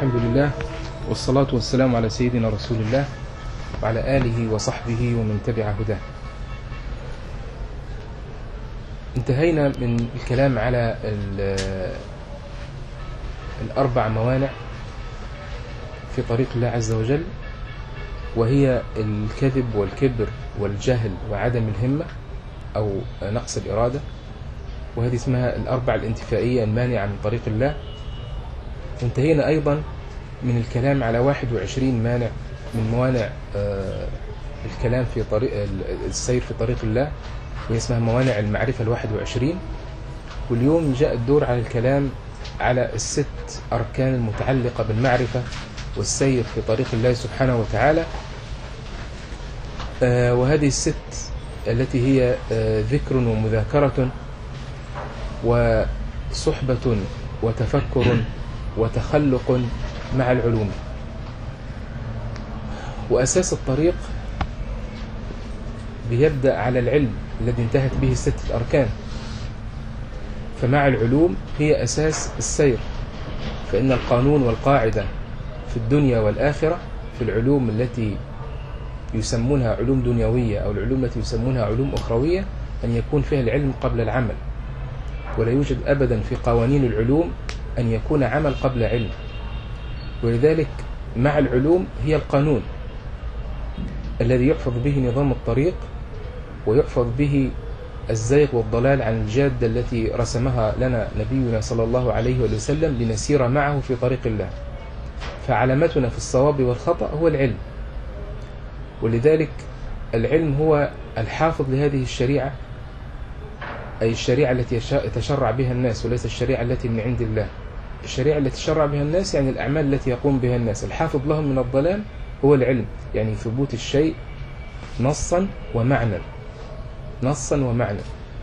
الحمد لله والصلاة والسلام على سيدنا رسول الله وعلى آله وصحبه ومن تبع هداه انتهينا من الكلام على الأربع موانع في طريق الله عز وجل وهي الكذب والكبر والجهل وعدم الهمة أو نقص الإرادة وهذه اسمها الأربع الانتفائية المانعة من طريق الله وانتهينا أيضا من الكلام على 21 مانع من موانع الكلام في طريق السير في طريق الله وهي اسمها موانع المعرفة الواحد وعشرين واليوم جاء الدور على الكلام على الست أركان المتعلقة بالمعرفة والسير في طريق الله سبحانه وتعالى وهذه الست التي هي ذكر ومذاكرة وصحبة وتفكر وتخلق مع العلوم وأساس الطريق بيبدأ على العلم الذي انتهت به الستة أركان فمع العلوم هي أساس السير فإن القانون والقاعدة في الدنيا والآخرة في العلوم التي يسمونها علوم دنيوية أو العلوم التي يسمونها علوم أخروية أن يكون فيها العلم قبل العمل ولا يوجد أبدا في قوانين العلوم أن يكون عمل قبل علم ولذلك مع العلوم هي القانون الذي يحفظ به نظام الطريق ويحفظ به الزيغ والضلال عن الجادة التي رسمها لنا نبينا صلى الله عليه وسلم لنسير معه في طريق الله فعلامتنا في الصواب والخطأ هو العلم ولذلك العلم هو الحافظ لهذه الشريعة أي الشريعة التي يتشرع بها الناس وليس الشريعة التي من عند الله الشريعة التي تشرع بها الناس يعني الأعمال التي يقوم بها الناس الحافظ لهم من الضلال هو العلم يعني ثبوت الشيء نصا ومعنى نصا ومعنى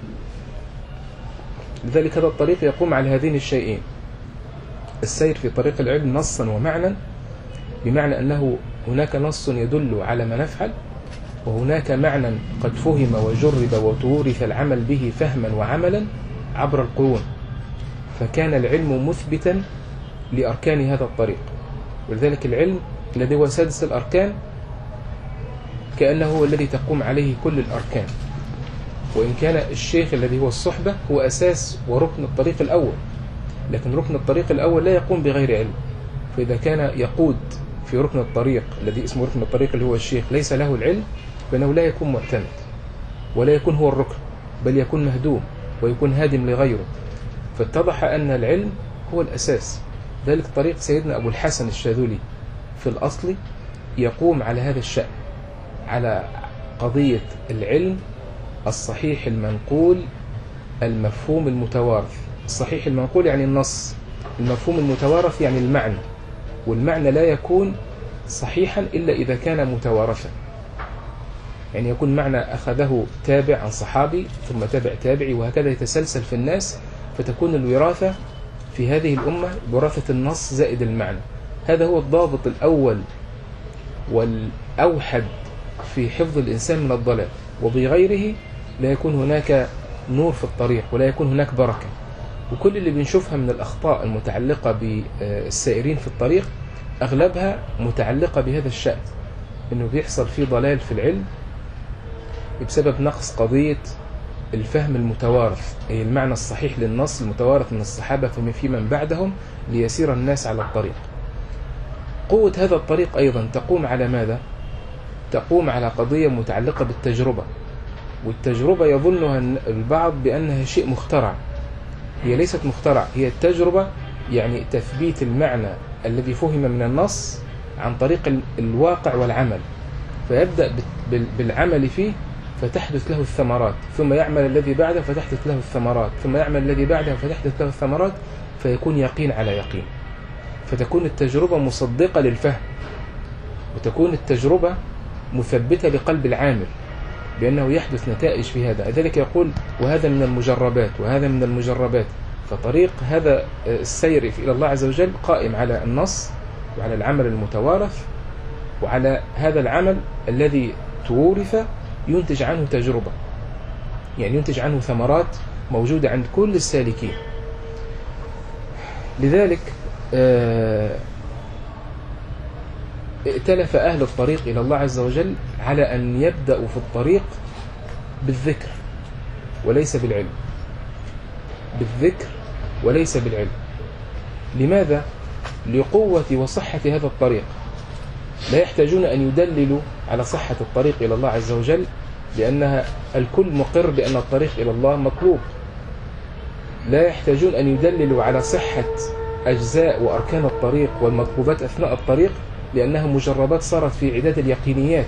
لذلك هذا الطريق يقوم على هذين الشيئين السير في طريق العلم نصا ومعنى بمعنى أنه هناك نص يدل على ما نفعل وهناك معنى قد فهم وجرب وتورث العمل به فهما وعملا عبر القرون فكان العلم مثبتا لأركان هذا الطريق ولذلك العلم الذي هو سادس الأركان كأنه هو الذي تقوم عليه كل الأركان وإن كان الشيخ الذي هو الصحبة هو أساس وركن الطريق الأول لكن ركن الطريق الأول لا يقوم بغير علم فإذا كان يقود في ركن الطريق الذي اسمه ركن الطريق اللي هو الشيخ ليس له العلم فإنه لا يكون معتمد ولا يكون هو الركن بل يكون مهدوم ويكون هادم لغيره فاتضح أن العلم هو الأساس ذلك طريق سيدنا أبو الحسن الشاذلي في الأصل يقوم على هذا الشأن على قضية العلم الصحيح المنقول المفهوم المتوارث الصحيح المنقول يعني النص المفهوم المتوارث يعني المعنى والمعنى لا يكون صحيحا إلا إذا كان متوارثا يعني يكون معنى أخذه تابع عن صحابي ثم تابع تابعي وهكذا يتسلسل في الناس فتكون الوراثة في هذه الأمة وراثة النص زائد المعنى هذا هو الضابط الأول والأوحد في حفظ الإنسان من الضلال وبغيره لا يكون هناك نور في الطريق ولا يكون هناك بركة وكل اللي بنشوفها من الأخطاء المتعلقة بالسائرين في الطريق أغلبها متعلقة بهذا الشأن إنه بيحصل فيه ضلال في العلم بسبب نقص قضية الفهم المتوارث أي المعنى الصحيح للنص المتوارث من الصحابة فما في من بعدهم ليسير الناس على الطريق قوة هذا الطريق أيضا تقوم على ماذا؟ تقوم على قضية متعلقة بالتجربة والتجربة يظنها البعض بأنها شيء مخترع هي ليست مخترع هي التجربة يعني تثبيت المعنى الذي فهم من النص عن طريق الواقع والعمل فيبدأ بالعمل فيه فتحدث له الثمرات ثم يعمل الذي بعده فتحدث له الثمرات ثم يعمل الذي بعده فتحدث له الثمرات فيكون يقين على يقين فتكون التجربة مصدقة للفهم وتكون التجربة مثبتة لقلب العامل بأنه يحدث نتائج في هذا لذلك يقول وهذا من المجربات وهذا من المجربات فطريق هذا السير إلى الله عز وجل قائم على النص وعلى العمل المتوارث وعلى هذا العمل الذي تورث ينتج عنه تجربة يعني ينتج عنه ثمرات موجودة عند كل السالكين لذلك ائتلف أهل الطريق إلى الله عز وجل على أن يبدأوا في الطريق بالذكر وليس بالعلم بالذكر وليس بالعلم لماذا؟ لقوة وصحة هذا الطريق لا يحتاجون أن يدللوا على صحة الطريق إلى الله عز وجل لأنها الكل مقر بأن الطريق إلى الله مطلوب لا يحتاجون أن يدللوا على صحة أجزاء وأركان الطريق والمطلوبات أثناء الطريق لأنها مجربات صارت في عداد اليقينيات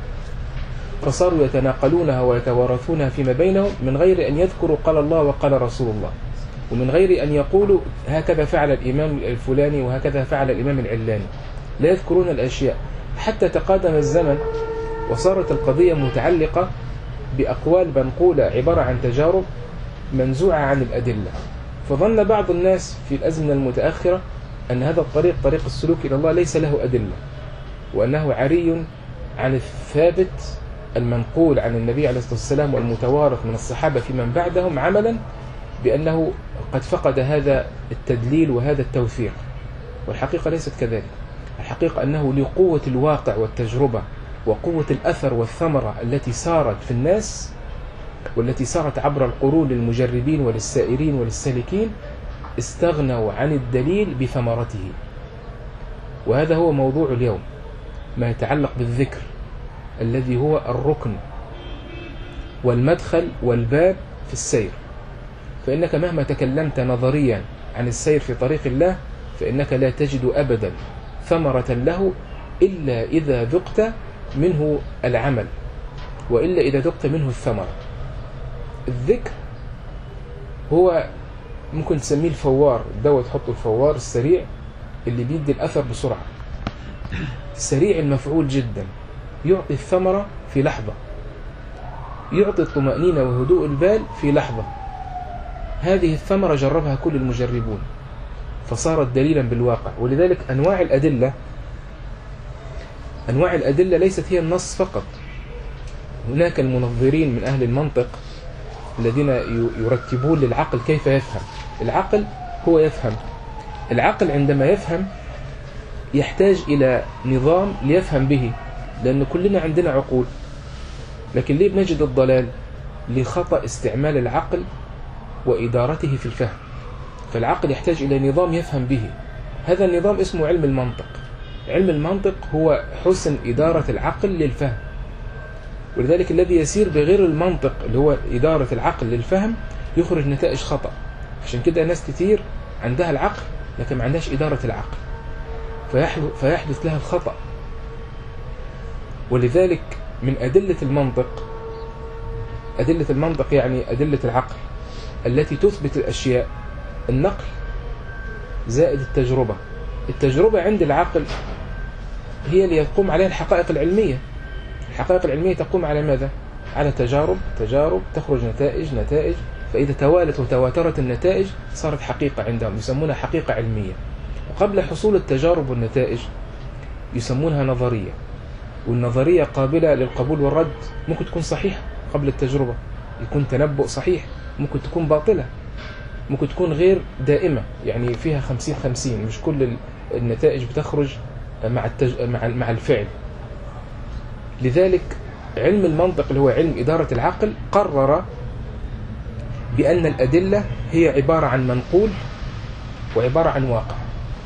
فصاروا يتناقلونها ويتوارثونها فيما بينهم من غير أن يذكروا قال الله وقال رسول الله ومن غير أن يقولوا هكذا فعل الإمام الفلاني وهكذا فعل الإمام العلاني لا يذكرون الأشياء حتى تقادم الزمن وصارت القضية متعلقة بأقوال منقولة عبارة عن تجارب منزوعة عن الأدلة فظن بعض الناس في الأزمنة المتأخرة أن هذا الطريق طريق السلوك إلى الله ليس له أدلة وأنه عري عن الثابت المنقول عن النبي عليه الصلاة والسلام والمتوارث من الصحابة في من بعدهم عملا بأنه قد فقد هذا التدليل وهذا التوثيق والحقيقة ليست كذلك الحقيقة أنه لقوة الواقع والتجربة وقوة الأثر والثمرة التي سارت في الناس والتي سارت عبر القرون للمجربين وللسائرين وللسالكين استغنوا عن الدليل بثمرته وهذا هو موضوع اليوم ما يتعلق بالذكر الذي هو الركن والمدخل والباب في السير فإنك مهما تكلمت نظريا عن السير في طريق الله فإنك لا تجد أبدا ثمرة له إلا إذا ذقت منه العمل وإلا إذا ذقت منه الثمرة الذكر هو ممكن تسميه الفوار الدواء تحطه الفوار السريع اللي بيدي الأثر بسرعة سريع المفعول جدا يعطي الثمرة في لحظة يعطي الطمأنينة وهدوء البال في لحظة هذه الثمرة جربها كل المجربون فصارت دليلا بالواقع ولذلك أنواع الأدلة أنواع الأدلة ليست هي النص فقط هناك المنظرين من أهل المنطق الذين يرتبون للعقل كيف يفهم العقل هو يفهم العقل عندما يفهم يحتاج إلى نظام ليفهم به لأن كلنا عندنا عقول لكن ليه بنجد الضلال لخطأ استعمال العقل وإدارته في الفهم فالعقل يحتاج إلى نظام يفهم به هذا النظام اسمه علم المنطق علم المنطق هو حسن إدارة العقل للفهم ولذلك الذي يسير بغير المنطق اللي هو إدارة العقل للفهم يخرج نتائج خطأ عشان كده ناس كتير عندها العقل لكن ما عندهاش إدارة العقل فيحدث لها الخطأ ولذلك من أدلة المنطق أدلة المنطق يعني أدلة العقل التي تثبت الأشياء النقل زائد التجربة التجربة عند العقل هي اللي يقوم عليها الحقائق العلمية الحقائق العلمية تقوم على ماذا؟ على تجارب تجارب تخرج نتائج نتائج فإذا توالت وتواترت النتائج صارت حقيقة عندهم يسمونها حقيقة علمية وقبل حصول التجارب والنتائج يسمونها نظرية والنظرية قابلة للقبول والرد ممكن تكون صحيحة قبل التجربة يكون تنبؤ صحيح ممكن تكون باطلة ممكن تكون غير دائمة يعني فيها خمسين خمسين مش كل النتائج بتخرج مع, التج... مع مع الفعل لذلك علم المنطق اللي هو علم إدارة العقل قرر بأن الأدلة هي عبارة عن منقول وعبارة عن واقع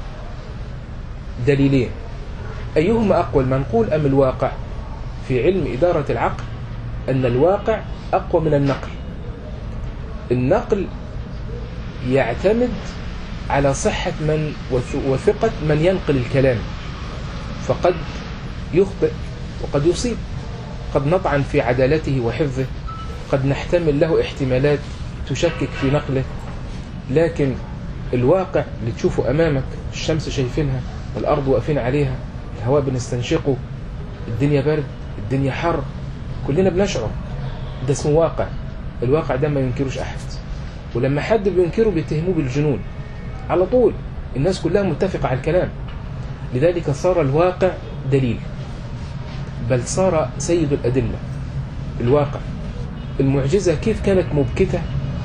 دليلين أيهما أقوى المنقول أم الواقع في علم إدارة العقل أن الواقع أقوى من النقل النقل يعتمد على صحة من وثقة من ينقل الكلام فقد يخطئ وقد يصيب قد نطعن في عدالته وحفظه قد نحتمل له احتمالات تشكك في نقله لكن الواقع اللي تشوفه أمامك الشمس شايفينها الأرض واقفين عليها الهواء بنستنشقه الدنيا برد الدنيا حر كلنا بنشعر ده اسمه واقع الواقع ده ما ينكروش أحد ولما حد بينكره بيتهموه بالجنون على طول الناس كلها متفقة على الكلام لذلك صار الواقع دليل بل صار سيد الأدلة الواقع المعجزة كيف كانت مبكتة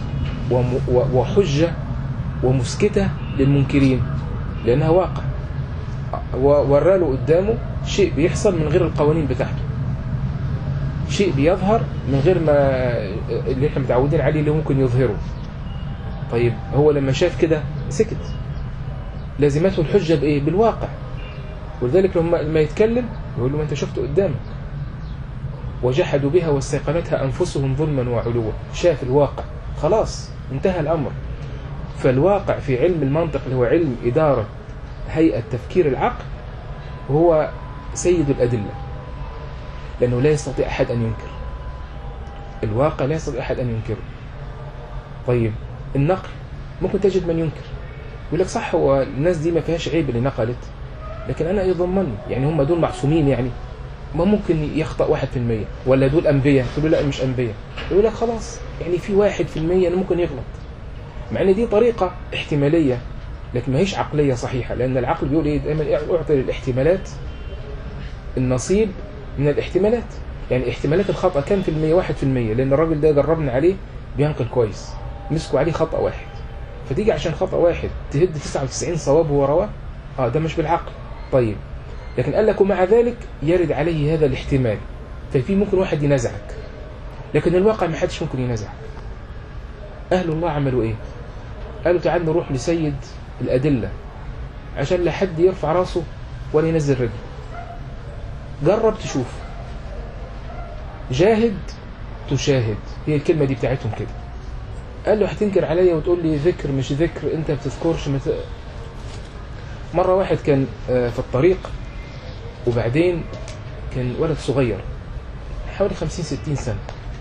وحجة ومسكتة للمنكرين لأنها واقع وراله قدامه شيء بيحصل من غير القوانين بتاعته شيء بيظهر من غير ما اللي احنا متعودين عليه اللي ممكن يظهره طيب هو لما شاف كده سكت لازمته الحجة بإيه؟ بالواقع ولذلك لما لما يتكلم يقول له ما انت شفته قدامك وجحدوا بها واستيقنتها أنفسهم ظلما وعلوا شاف الواقع خلاص انتهى الأمر فالواقع في علم المنطق اللي هو علم إدارة هيئة تفكير العقل هو سيد الأدلة لأنه لا يستطيع أحد أن ينكر الواقع لا يستطيع أحد أن ينكره طيب النقل ممكن تجد من ينكر يقول لك صح هو الناس دي ما فيهاش عيب اللي نقلت لكن أنا يضمني يعني هم دول معصومين يعني ما ممكن يخطأ واحد في المية ولا دول أنبياء تقول له لا مش أنبياء يقول لك خلاص يعني في واحد في المية أنه ممكن يغلط مع ان دي طريقة احتمالية لكن ما هيش عقلية صحيحة لأن العقل بيقول إيه دائما أعطي للاحتمالات النصيب من الاحتمالات يعني احتمالات الخطأ كام في المية واحد في المية لأن الراجل ده جربنا عليه بينقل كويس مسكوا عليه خطأ واحد فتيجي عشان خطأ واحد تهد 99 صواب هو رواه اه ده مش بالعقل طيب لكن قال لك ومع ذلك يرد عليه هذا الاحتمال ففي ممكن واحد ينازعك لكن الواقع ما حدش ممكن ينازعك أهل الله عملوا إيه قالوا تعال نروح لسيد الأدلة عشان لا حد يرفع راسه ولا ينزل رجله جرب تشوف جاهد تشاهد هي الكلمة دي بتاعتهم كده قال له هتنكر عليا وتقول لي ذكر مش ذكر انت بتذكرش مت... مرة واحد كان في الطريق وبعدين كان ولد صغير حوالي 50 60 سنة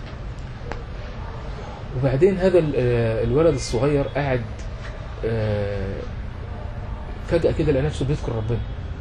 وبعدين هذا الولد الصغير قاعد فجأة كده لقى نفسه بيذكر ربنا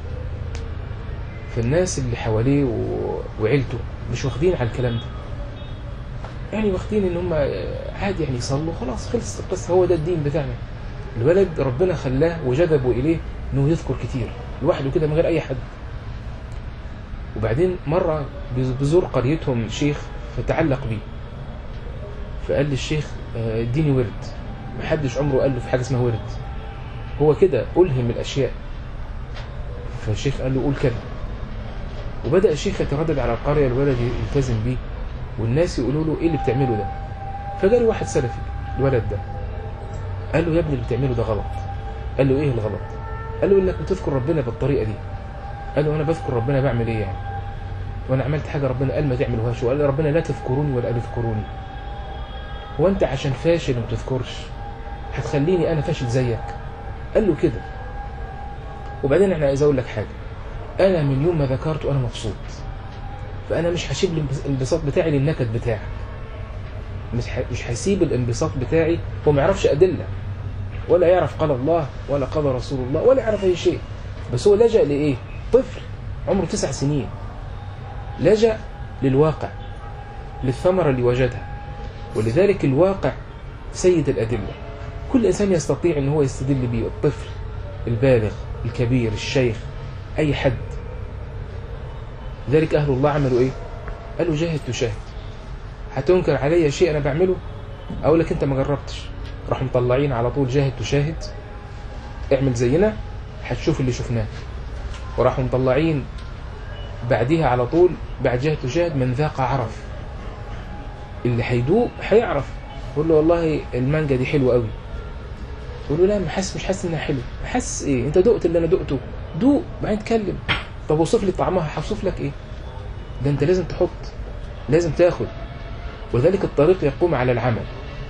فالناس اللي حواليه وعيلته مش واخدين على الكلام ده يعني واخدين ان هم عادي يعني يصلوا خلاص خلص القصة هو ده الدين بتاعنا الولد ربنا خلاه وجذبه إليه انه يذكر كتير لوحده كده من غير اي حد وبعدين مرة بزور قريتهم شيخ فتعلق بيه فقال للشيخ اديني ورد محدش عمره قال له في حاجة اسمها ورد هو كده ألهم الأشياء فالشيخ قال له قول كده وبدأ الشيخ يتردد على القرية الولد يلتزم بيه والناس يقولوا له ايه اللي بتعمله ده فجاله واحد سلفي الولد ده قال له يا ابني اللي بتعمله ده غلط قال له ايه الغلط قال له انك بتذكر ربنا بالطريقة دي قال له انا بذكر ربنا بعمل ايه يعني وانا عملت حاجة ربنا قال ما تعملوهاش وقال ربنا لا تذكروني ولا تذكروني هو انت عشان فاشل وما تذكرش هتخليني انا فاشل زيك قال له كده وبعدين انا عايز اقول لك حاجه انا من يوم ما ذكرت وانا مبسوط فانا مش هسيب الانبساط بتاعي للنكد بتاعك مش مش هسيب الانبساط بتاعي هو ما يعرفش ادله ولا يعرف قال الله ولا قال رسول الله ولا يعرف اي شيء بس هو لجأ لايه طفل عمره تسع سنين لجأ للواقع للثمرة اللي وجدها ولذلك الواقع سيد الأدلة كل إنسان يستطيع أن هو يستدل به الطفل البالغ الكبير الشيخ أي حد ذلك أهل الله عملوا إيه قالوا جاهد تشاهد هتنكر علي شيء أنا بعمله أقول لك أنت ما جربتش راح مطلعين على طول جاهد تشاهد اعمل زينا هتشوف اللي شفناه وراحوا مطلعين بعديها على طول بعد جاهد تشاهد من ذاق عرف اللي هيدوق هيعرف يقول له والله المانجا دي حلوه قوي يقول له لا ما حاسس مش حاسس انها حلوه حاسس ايه انت دقت اللي انا دقته دوق بعدين اتكلم طب وصف لي طعمها هوصف لك ايه ده انت لازم تحط لازم تاخد وذلك الطريق يقوم على العمل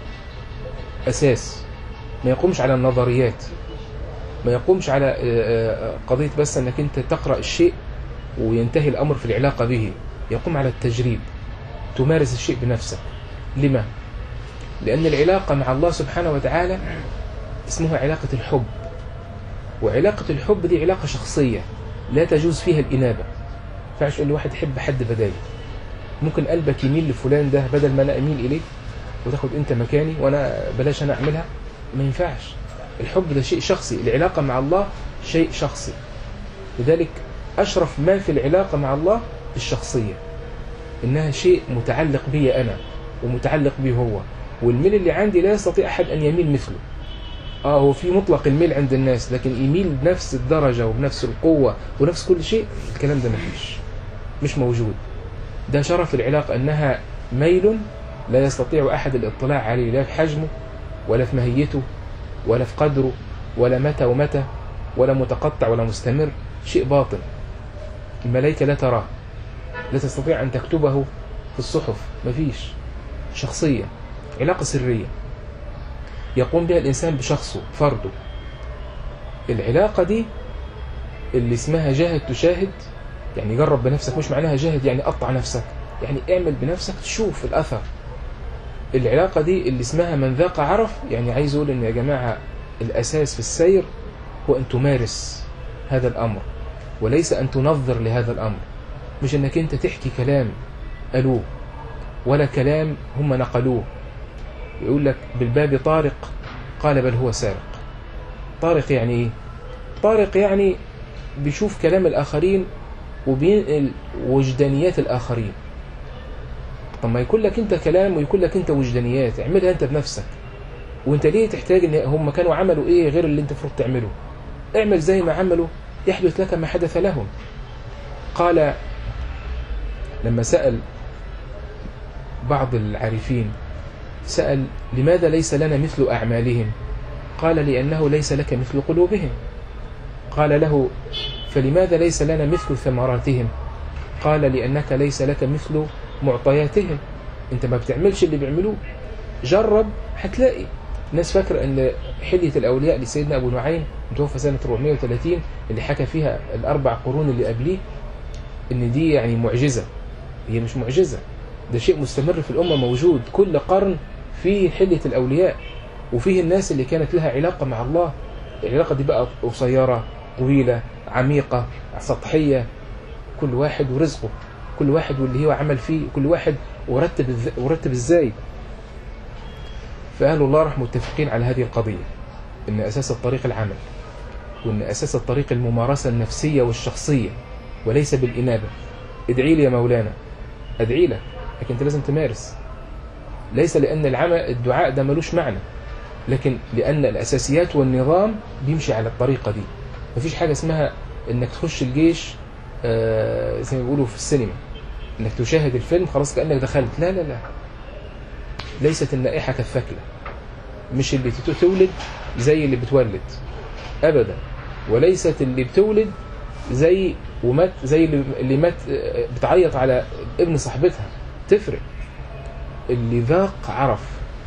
اساس ما يقومش على النظريات ما يقومش على قضية بس انك انت تقرأ الشيء وينتهي الامر في العلاقة به يقوم على التجريب تمارس الشيء بنفسك لما؟ لأن العلاقة مع الله سبحانه وتعالى اسمها علاقة الحب وعلاقة الحب دي علاقة شخصية لا تجوز فيها الإنابة فعش تقول لواحد حب حد بدالي ممكن قلبك يميل لفلان ده بدل ما أنا أميل إليه وتاخد أنت مكاني وأنا بلاش أنا أعملها ما ينفعش الحب ده شيء شخصي العلاقة مع الله شيء شخصي لذلك أشرف ما في العلاقة مع الله الشخصية إنها شيء متعلق بي أنا ومتعلق به هو والميل اللي عندي لا يستطيع أحد أن يميل مثله اه هو في مطلق الميل عند الناس لكن يميل بنفس الدرجة وبنفس القوة ونفس كل شيء الكلام ده مفيش مش موجود ده شرف العلاقة أنها ميل لا يستطيع أحد الاطلاع عليه لا في حجمه ولا في ماهيته ولا في قدره ولا متى ومتى ولا متقطع ولا مستمر شيء باطن الملائكة لا تراه لا تستطيع أن تكتبه في الصحف مفيش شخصية علاقة سرية يقوم بها الإنسان بشخصه فرده العلاقة دي اللي اسمها جاهد تشاهد يعني جرب بنفسك مش معناها جاهد يعني قطع نفسك يعني اعمل بنفسك تشوف الأثر العلاقة دي اللي اسمها من ذاق عرف يعني عايز أقول إن يا جماعة الأساس في السير هو أن تمارس هذا الأمر وليس أن تنظر لهذا الأمر مش أنك أنت تحكي كلام قالوه ولا كلام هم نقلوه يقول لك بالباب طارق قال بل هو سارق طارق يعني ايه طارق يعني بيشوف كلام الآخرين وبينقل وجدانيات الآخرين طب ما يكون لك انت كلام ويكون لك انت وجدانيات اعملها انت بنفسك وانت ليه تحتاج ان هم كانوا عملوا ايه غير اللي انت المفروض تعمله اعمل زي ما عملوا يحدث لك ما حدث لهم قال لما سأل بعض العارفين سأل لماذا ليس لنا مثل أعمالهم قال لأنه ليس لك مثل قلوبهم قال له فلماذا ليس لنا مثل ثمراتهم قال لأنك ليس لك مثل معطياتهم انت ما بتعملش اللي بيعملوه جرب هتلاقي الناس فاكرة ان حلية الأولياء لسيدنا أبو نعيم متوفى سنة 430 اللي حكى فيها الأربع قرون اللي قبليه ان دي يعني معجزة هي مش معجزة ده شيء مستمر في الأمة موجود كل قرن فيه حلية الأولياء وفيه الناس اللي كانت لها علاقة مع الله العلاقة دي بقى قصيرة طويلة عميقة سطحية كل واحد ورزقه كل واحد واللي هو عمل فيه كل واحد ورتب ورتب ازاي فأهل الله راح متفقين على هذه القضية إن أساس الطريق العمل وإن أساس الطريق الممارسة النفسية والشخصية وليس بالإنابة ادعي لي يا مولانا أدعي لك لكن أنت لازم تمارس ليس لأن العمل الدعاء ده ملوش معنى لكن لأن الأساسيات والنظام بيمشي على الطريقة دي مفيش حاجة اسمها إنك تخش الجيش آه زي ما بيقولوا في السينما إنك تشاهد الفيلم خلاص كأنك دخلت لا لا لا ليست النائحة كالثكلة مش اللي تولد زي اللي بتولد أبدا وليست اللي بتولد زي ومات زي اللي مات بتعيط على ابن صاحبتها تفرق اللي ذاق عرف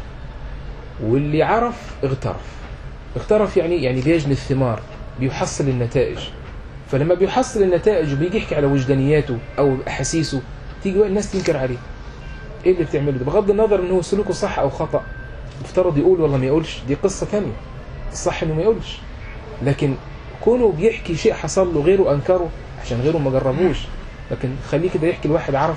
واللي عرف اغترف اغترف يعني يعني بيجني الثمار بيحصل النتائج فلما بيحصل النتائج وبيجي يحكي على وجدانياته او احاسيسه تيجي بقى الناس تنكر عليه ايه اللي بتعمله ده بغض النظر ان هو سلوكه صح او خطا مفترض يقول ولا ما يقولش دي قصه ثانيه الصح انه ما يقولش لكن كونه بيحكي شيء حصل له غيره انكره عشان غيره ما جربوش لكن خليه كده يحكي لواحد عرف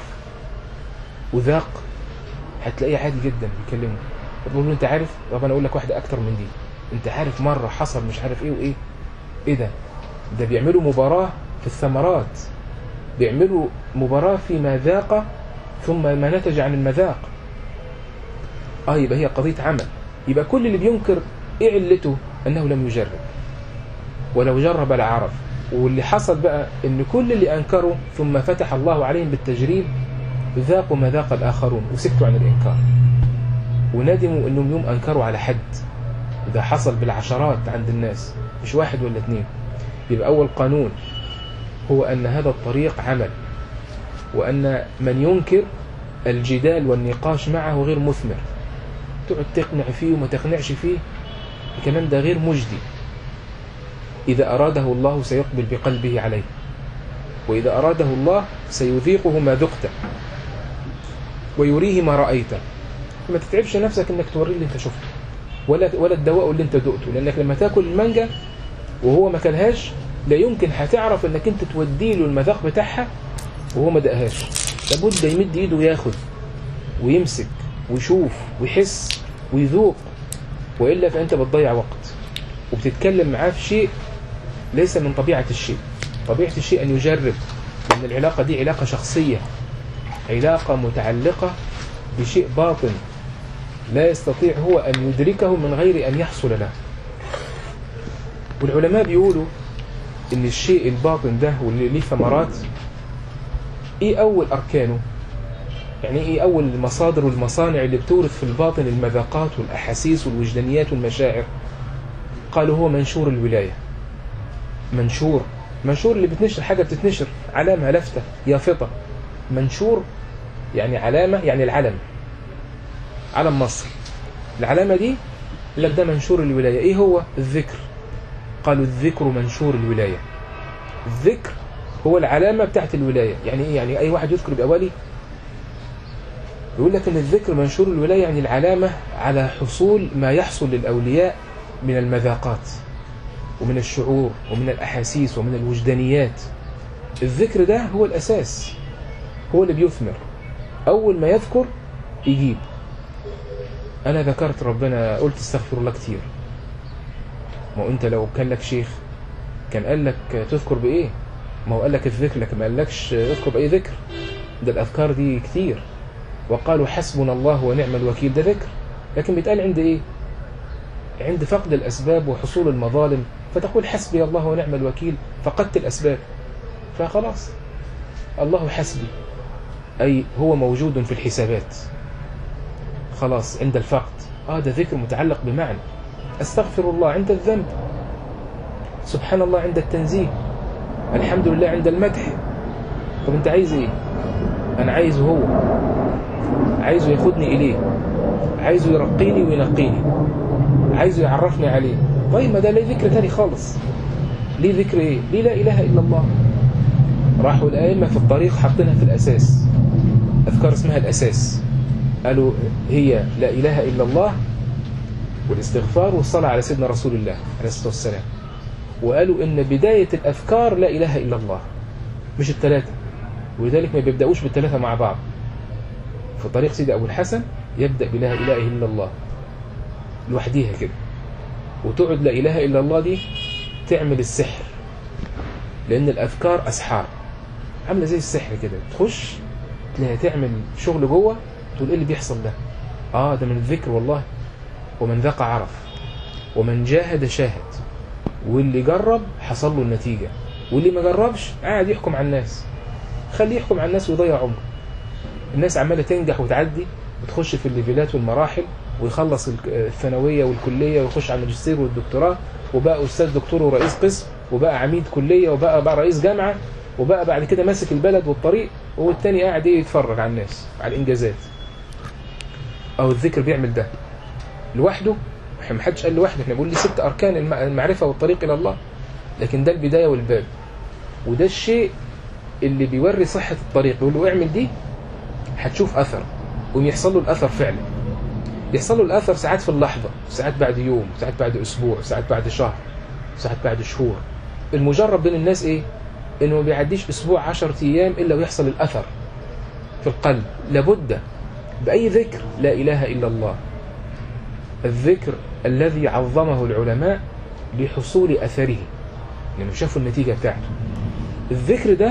وذاق هتلاقيه عادي جدا بيكلمه بقول له انت عارف طب انا اقول لك واحده اكتر من دي انت عارف مره حصل مش عارف ايه وايه ايه ده ده بيعملوا مباراه في الثمرات بيعملوا مباراه فيما ذاق ثم ما نتج عن المذاق اه يبقى هي قضيه عمل يبقى كل اللي بينكر ايه علته انه لم يجرب ولو جرب لعرف واللي حصل بقى ان كل اللي انكروا ثم فتح الله عليهم بالتجريب ذاقوا ما ذاق الاخرون وسكتوا عن الانكار وندموا انهم يوم انكروا على حد ده حصل بالعشرات عند الناس مش واحد ولا اتنين يبقى اول قانون هو ان هذا الطريق عمل وان من ينكر الجدال والنقاش معه غير مثمر تقعد تقنع فيه وما تقنعش فيه الكلام ده غير مجدي إذا أراده الله سيقبل بقلبه عليه وإذا أراده الله سيذيقه ما ذقت ويريه ما رأيت فما تتعبش نفسك انك توريه اللي انت شفته ولا ولا الدواء اللي انت دقته لانك لما تاكل المانجا وهو ما كلهاش لا يمكن هتعرف انك انت تودي له المذاق بتاعها وهو ما دقهاش لابد يمد ايده وياخد ويمسك ويشوف ويحس ويذوق والا فانت بتضيع وقت وبتتكلم معاه في شيء ليس من طبيعة الشيء طبيعة الشيء أن يجرب لأن العلاقة دي علاقة شخصية علاقة متعلقة بشيء باطن لا يستطيع هو أن يدركه من غير أن يحصل له والعلماء بيقولوا ان الشيء الباطن ده واللي ليه ثمرات ايه اول اركانه يعني ايه اول المصادر والمصانع اللي بتورث في الباطن المذاقات والاحاسيس والوجدانيات والمشاعر قالوا هو منشور الولايه منشور منشور اللي بتنشر حاجه بتتنشر علامه لفته يافطه منشور يعني علامه يعني العلم علم مصر العلامه دي لك ده منشور الولايه ايه هو الذكر قالوا الذكر منشور الولايه الذكر هو العلامه بتاعت الولايه يعني ايه يعني اي واحد يذكر يبقى ولي يقول لك ان الذكر منشور الولايه يعني العلامه على حصول ما يحصل للاولياء من المذاقات ومن الشعور ومن الاحاسيس ومن الوجدانيات الذكر ده هو الاساس هو اللي بيثمر اول ما يذكر يجيب انا ذكرت ربنا قلت استغفر الله كتير ما هو انت لو كان لك شيخ كان قال لك تذكر بايه ما هو قال لك الذكر لكن ما قالكش اذكر باي ذكر ده الاذكار دي كتير وقالوا حسبنا الله ونعم الوكيل ده ذكر لكن بيتقال عند ايه عند فقد الاسباب وحصول المظالم فتقول حسبي الله ونعم الوكيل فقدت الاسباب فخلاص الله حسبي اي هو موجود في الحسابات خلاص عند الفقد اه ده ذكر متعلق بمعنى استغفر الله عند الذنب سبحان الله عند التنزيه الحمد لله عند المدح طب انت عايز ايه انا عايزه هو عايزه ياخدني اليه عايزه يرقيني وينقيني عايزه يعرفني عليه طيب ما ده ليه ذكر تاني خالص ليه ذكر ايه ليه لا اله الا الله راحوا الائمه في الطريق حاطينها في الاساس اذكار اسمها الاساس قالوا هي لا اله الا الله والاستغفار والصلاه على سيدنا رسول الله عليه الصلاه والسلام وقالوا ان بدايه الاذكار لا اله الا الله مش الثلاثه ولذلك ما بيبداوش بالثلاثه مع بعض في طريق سيدي ابو الحسن يبدا بلا اله الا الله لوحديها كده وتقعد لا اله الا الله دي تعمل السحر لان الاذكار اسحار عامله زي السحر كده تخش تلاقيها تعمل شغل جوه تقول ايه اللي بيحصل ده اه ده من الذكر والله ومن ذاق عرف ومن جاهد شاهد واللي جرب حصل له النتيجة واللي ما جربش قاعد يحكم على الناس خليه يحكم على الناس ويضيع عمره الناس عمالة تنجح وتعدي وتخش في الليفلات والمراحل ويخلص الثانوية والكلية ويخش على الماجستير والدكتوراه وبقى أستاذ دكتور ورئيس قسم وبقى عميد كلية وبقى بقى رئيس جامعة وبقى بعد كده ماسك البلد والطريق والتاني قاعد ايه يتفرج على الناس على الإنجازات أو الذكر بيعمل ده لوحده احنا محدش قال لوحده احنا بنقول لي ست أركان المعرفة والطريق إلى الله لكن ده البداية والباب وده الشيء اللي بيوري صحة الطريق يقول له اعمل دي هتشوف أثر ويحصل له الأثر فعلا يحصل له الأثر ساعات في اللحظة ساعات بعد يوم ساعات بعد أسبوع ساعات بعد شهر ساعات بعد شهور المجرب بين الناس ايه انه ما بيعديش اسبوع عشر ايام الا ويحصل الاثر في القلب لابد باي ذكر لا اله الا الله الذكر الذي عظمه العلماء لحصول اثره لانه يعني شافوا النتيجه بتاعته الذكر ده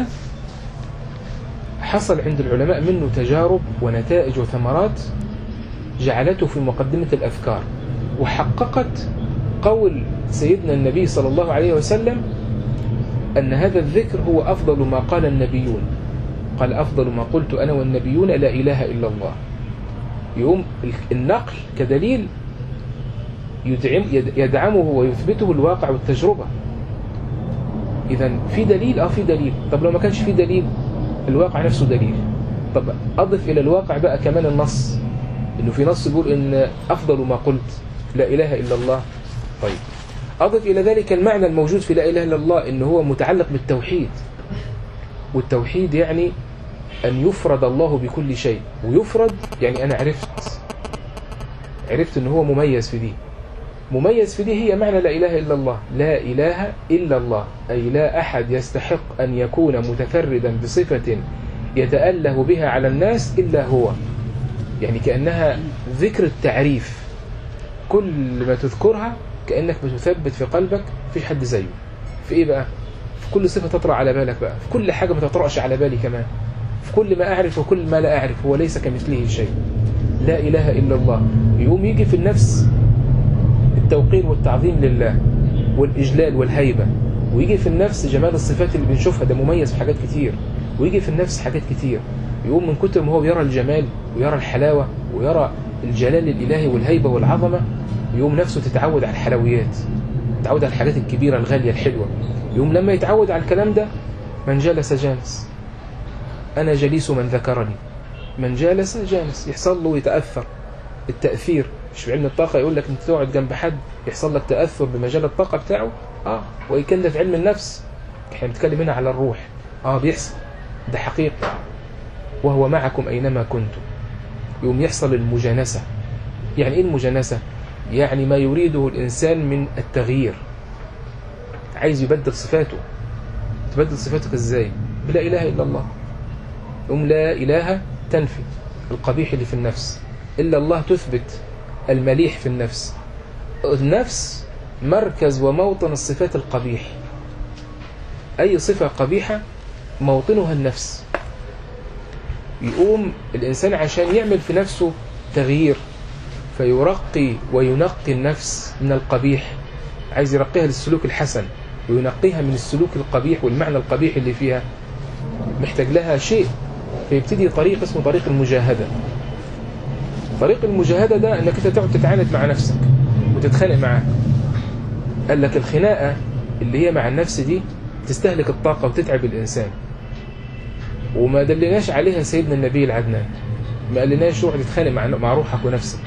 حصل عند العلماء منه تجارب ونتائج وثمرات جعلته في مقدمة الأذكار وحققت قول سيدنا النبي صلى الله عليه وسلم أن هذا الذكر هو أفضل ما قال النبيون قال أفضل ما قلت أنا والنبيون لا إله إلا الله يقوم النقل كدليل يدعم يدعمه ويثبته الواقع والتجربة إذا في دليل أو في دليل طب لو ما كانش في دليل الواقع نفسه دليل طب أضف إلى الواقع بقى كمان النص إنه في نص يقول إن أفضل ما قلت لا إله إلا الله طيب أضف إلى ذلك المعنى الموجود في لا إله إلا الله إن هو متعلق بالتوحيد والتوحيد يعني أن يفرد الله بكل شيء ويفرد يعني أنا عرفت عرفت إن هو مميز في دي مميز في دي هي معنى لا إله إلا الله لا إله إلا الله أي لا أحد يستحق أن يكون متفردا بصفة يتأله بها على الناس إلا هو يعني كأنها ذكر التعريف كل ما تذكرها كأنك بتثبت في قلبك في حد زيه في إيه بقى في كل صفة تطرأ على بالك بقى في كل حاجة ما تطرأش على بالي كمان في كل ما أعرف وكل ما لا أعرف هو ليس كمثله شيء لا إله إلا الله يقوم يجي في النفس التوقير والتعظيم لله والإجلال والهيبة ويجي في النفس جمال الصفات اللي بنشوفها ده مميز في حاجات كتير ويجي في النفس حاجات كتير يقوم من كتر ما هو بيرى الجمال ويرى الحلاوة ويرى الجلال الإلهي والهيبة والعظمة يقوم نفسه تتعود على الحلويات تتعود على الحاجات الكبيرة الغالية الحلوة يقوم لما يتعود على الكلام ده من جلس جالس أنا جليس من ذكرني من جالس جالس يحصل له يتأثر التأثير مش في علم الطاقة يقول لك انت تقعد جنب حد يحصل لك تأثر بمجال الطاقة بتاعه اه وإن كان ده في علم النفس احنا بنتكلم هنا على الروح اه بيحصل ده حقيقة وهو معكم أينما كنتم يوم يحصل المجانسة يعني ايه المجانسة يعني ما يريده الإنسان من التغيير عايز يبدل صفاته تبدل صفاتك ازاي بلا إله إلا الله أم لا إله تنفي القبيح اللي في النفس إلا الله تثبت المليح في النفس النفس مركز وموطن الصفات القبيح أي صفة قبيحة موطنها النفس يقوم الإنسان عشان يعمل في نفسه تغيير فيرقي وينقي النفس من القبيح عايز يرقيها للسلوك الحسن وينقيها من السلوك القبيح والمعنى القبيح اللي فيها محتاج لها شيء فيبتدي طريق اسمه طريق المجاهدة طريق المجاهدة ده انك انت تقعد تتعاند مع نفسك وتتخانق معاها قال لك الخناقة اللي هي مع النفس دي تستهلك الطاقة وتتعب الإنسان وما دلناش عليها سيدنا النبي العدنان ما قالناش روح تتخانق مع مع روحك ونفسك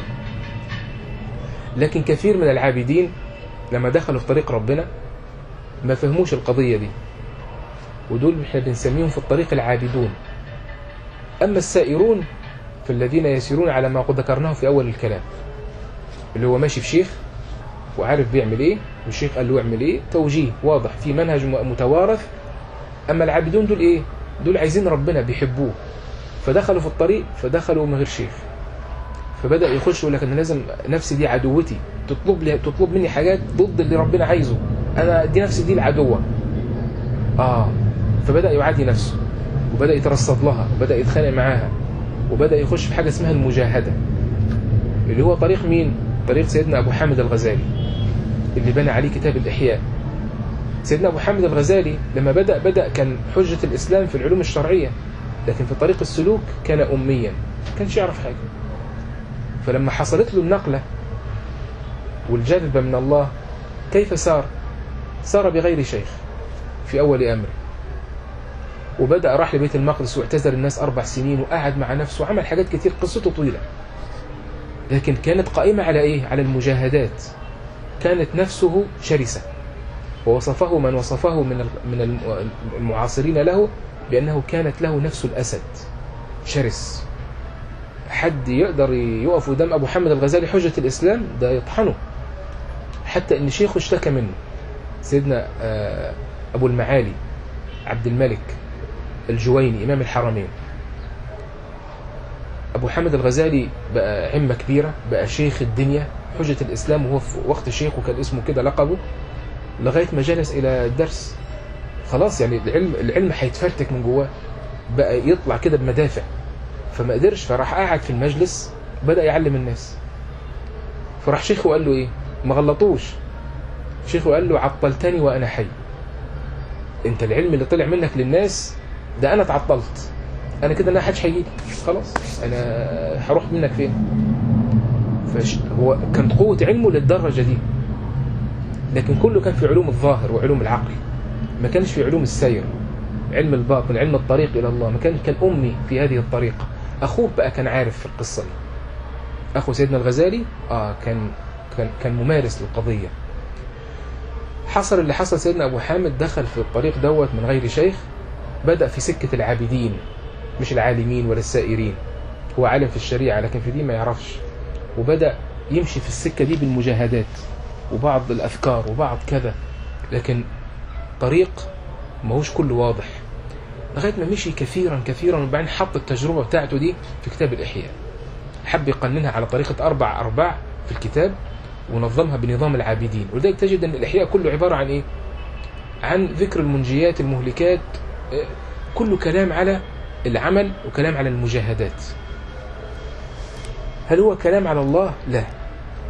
لكن كثير من العابدين لما دخلوا في طريق ربنا ما فهموش القضية دي ودول احنا بنسميهم في الطريق العابدون أما السائرون فالذين يسيرون على ما قد ذكرناه في أول الكلام اللي هو ماشي في شيخ وعارف بيعمل ايه والشيخ قال له اعمل ايه توجيه واضح في منهج متوارث أما العابدون دول ايه دول عايزين ربنا بيحبوه فدخلوا في الطريق فدخلوا من غير شيخ فبدأ يخش يقول لك انا لازم نفسي دي عدوتي تطلب لي تطلب مني حاجات ضد اللي ربنا عايزه انا دي نفسي دي العدوة اه فبدأ يعادي نفسه وبدأ يترصد لها وبدأ يتخانق معاها وبدأ يخش في حاجة اسمها المجاهدة اللي هو طريق مين طريق سيدنا أبو حامد الغزالي اللي بنى عليه كتاب الإحياء سيدنا أبو حامد الغزالي لما بدأ بدأ كان حجة الإسلام في العلوم الشرعية لكن في طريق السلوك كان أميا كانش يعرف حاجة فلما حصلت له النقلة والجذبة من الله كيف سار سار بغير شيخ في أول أمره وبدأ راح لبيت المقدس واعتذر الناس أربع سنين وقعد مع نفسه وعمل حاجات كتير قصته طويلة لكن كانت قائمة على إيه؟ على المجاهدات كانت نفسه شرسة ووصفه من وصفه من من المعاصرين له بأنه كانت له نفس الأسد شرس حد يقدر يقف قدام أبو حامد الغزالي حجة الإسلام ده يطحنه حتى إن شيخه اشتكى منه سيدنا أبو المعالي عبد الملك الجويني إمام الحرمين أبو حامد الغزالي بقى عمة كبيرة بقى شيخ الدنيا حجة الإسلام وهو في وقت شيخه كان اسمه كده لقبه لغاية ما جلس إلى الدرس خلاص يعني العلم العلم هيتفرتك من جواه بقى يطلع كده بمدافع فما قدرش فراح قاعد في المجلس بدأ يعلم الناس فراح شيخه قال له ايه ما غلطوش شيخه قال له عطلتني وانا حي انت العلم اللي طلع منك للناس ده انا اتعطلت انا كده انا حدش هيجي خلاص انا هروح منك فين فش هو كانت قوة علمه للدرجة دي لكن كله كان في علوم الظاهر وعلوم العقل ما كانش في علوم السير علم الباطن علم الطريق إلى الله ما كان كان أمي في هذه الطريقة أخوه بقى كان عارف في القصة دي أخو سيدنا الغزالي آه كان كان كان ممارس للقضية حصل اللي حصل سيدنا أبو حامد دخل في الطريق دوت من غير شيخ بدأ في سكة العابدين مش العالمين ولا السائرين هو عالم في الشريعة لكن في دي ما يعرفش وبدأ يمشي في السكة دي بالمجاهدات وبعض الأفكار وبعض كذا لكن طريق ماهوش كله واضح لغاية ما مشي كثيرا كثيرا وبعدين حط التجربة بتاعته دي في كتاب الإحياء حب يقننها على طريقة أربع أرباع في الكتاب ونظمها بنظام العابدين ولذلك تجد أن الإحياء كله عبارة عن إيه؟ عن ذكر المنجيات المهلكات كله كلام على العمل وكلام على المجاهدات هل هو كلام على الله؟ لا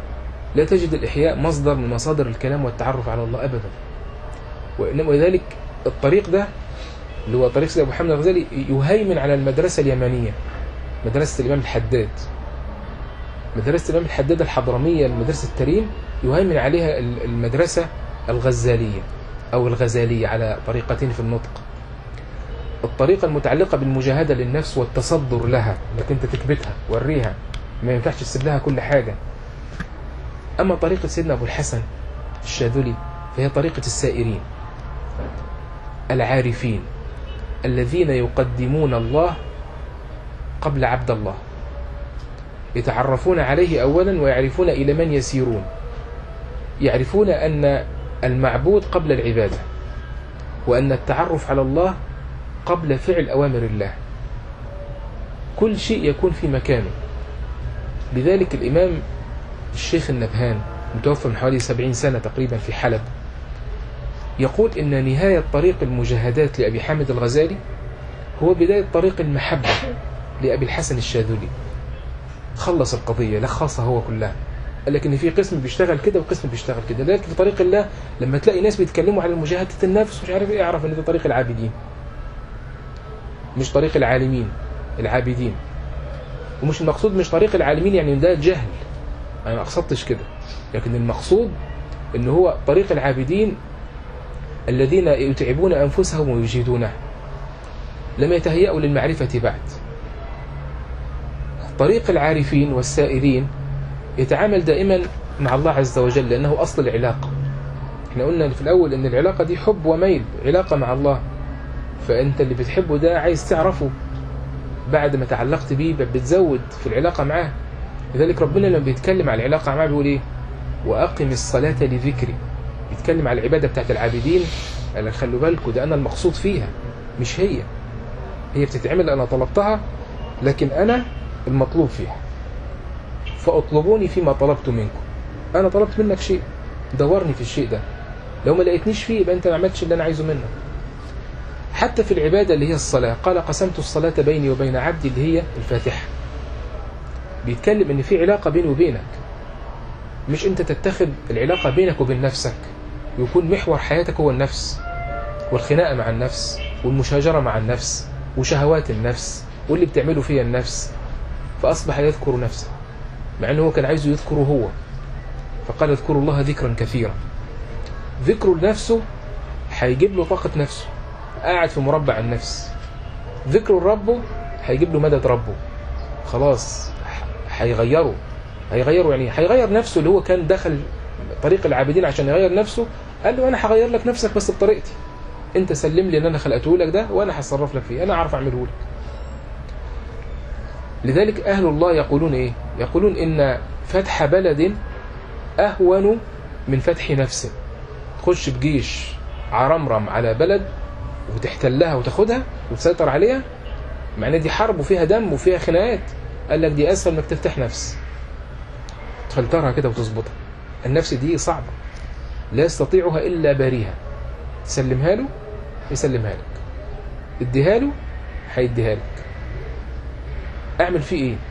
لا تجد الإحياء مصدر من مصادر الكلام والتعرف على الله أبدا وإنما ولذلك الطريق ده اللي هو طريق سيدي أبو محمد الغزالي يهيمن على المدرسة اليمنية مدرسة الإمام الحداد مدرسة الإمام الحداد الحضرمية المدرسة التريم يهيمن عليها المدرسة الغزالية أو الغزالية على طريقتين في النطق الطريقة المتعلقة بالمجاهدة للنفس والتصدر لها انك انت تكبتها وريها ما ينفعش تسيب لها كل حاجة أما طريقة سيدنا أبو الحسن الشاذلي فهي طريقة السائرين العارفين الذين يقدمون الله قبل عبد الله يتعرفون عليه أولا ويعرفون إلى من يسيرون يعرفون أن المعبود قبل العبادة وأن التعرف على الله قبل فعل أوامر الله كل شيء يكون في مكانه لذلك الإمام الشيخ النبهان متوفى من حوالي سبعين سنة تقريبا في حلب يقول إن نهاية طريق المجاهدات لأبي حامد الغزالي هو بداية طريق المحبة لأبي الحسن الشاذلي خلص القضية لخصها هو كلها قال لك ان في قسم بيشتغل كده وقسم بيشتغل كده لكن في طريق الله لما تلاقي ناس بيتكلموا على مجاهدة النفس مش عارف ايه اعرف ان ده طريق العابدين مش طريق العالمين العابدين ومش المقصود مش طريق العالمين يعني ده جهل انا ما قصدتش كده لكن المقصود ان هو طريق العابدين الذين يتعبون انفسهم ويجهدونها لم يتهيأوا للمعرفة بعد طريق العارفين والسائرين يتعامل دائما مع الله عز وجل لأنه أصل العلاقة احنا قلنا في الأول أن العلاقة دي حب وميل علاقة مع الله فأنت اللي بتحبه ده عايز تعرفه بعد ما تعلقت بيه بتزود في العلاقة معاه لذلك ربنا لما بيتكلم على العلاقة معاه بيقول إيه وأقم الصلاة لذكري بيتكلم على العبادة بتاعت العابدين قال خلوا بالكم ده أنا المقصود فيها مش هي هي بتتعمل أنا طلبتها لكن أنا المطلوب فيها فاطلبوني فيما طلبت منكم انا طلبت منك شيء دورني في الشيء ده لو ما لقيتنيش فيه يبقى انت ما عملتش اللي انا عايزه منك حتى في العبادة اللي هي الصلاة قال قسمت الصلاة بيني وبين عبدي اللي هي الفاتحة بيتكلم ان في علاقة بيني وبينك مش انت تتخذ العلاقة بينك وبين نفسك ويكون محور حياتك هو النفس والخناقة مع النفس والمشاجرة مع النفس وشهوات النفس واللي بتعمله فيها النفس فأصبح يذكر نفسه مع أنه كان عايزه يذكره هو فقال اذكروا الله ذكرا كثيرا ذكره لنفسه هيجيب له طاقة نفسه قاعد في مربع النفس ذكره لربه هيجيب له مدد ربه خلاص هيغيره هيغيره يعني هيغير نفسه اللي هو كان دخل طريق العابدين عشان يغير نفسه قال له انا هغير لك نفسك بس بطريقتي انت سلم لي ان انا خلقته لك ده وانا هتصرف لك فيه انا اعرف اعمله لك لذلك اهل الله يقولون ايه يقولون ان فتح بلد اهون من فتح نفس تخش بجيش عرمرم على بلد وتحتلها وتاخدها وتسيطر عليها معناه دي حرب وفيها دم وفيها خناقات قال لك دي اسهل انك تفتح نفس تفلترها كده وتظبطها النفس دي صعبة لا يستطيعها إلا باريها تسلمها له يسلمها لك اديها له هيديها لك اعمل فيه ايه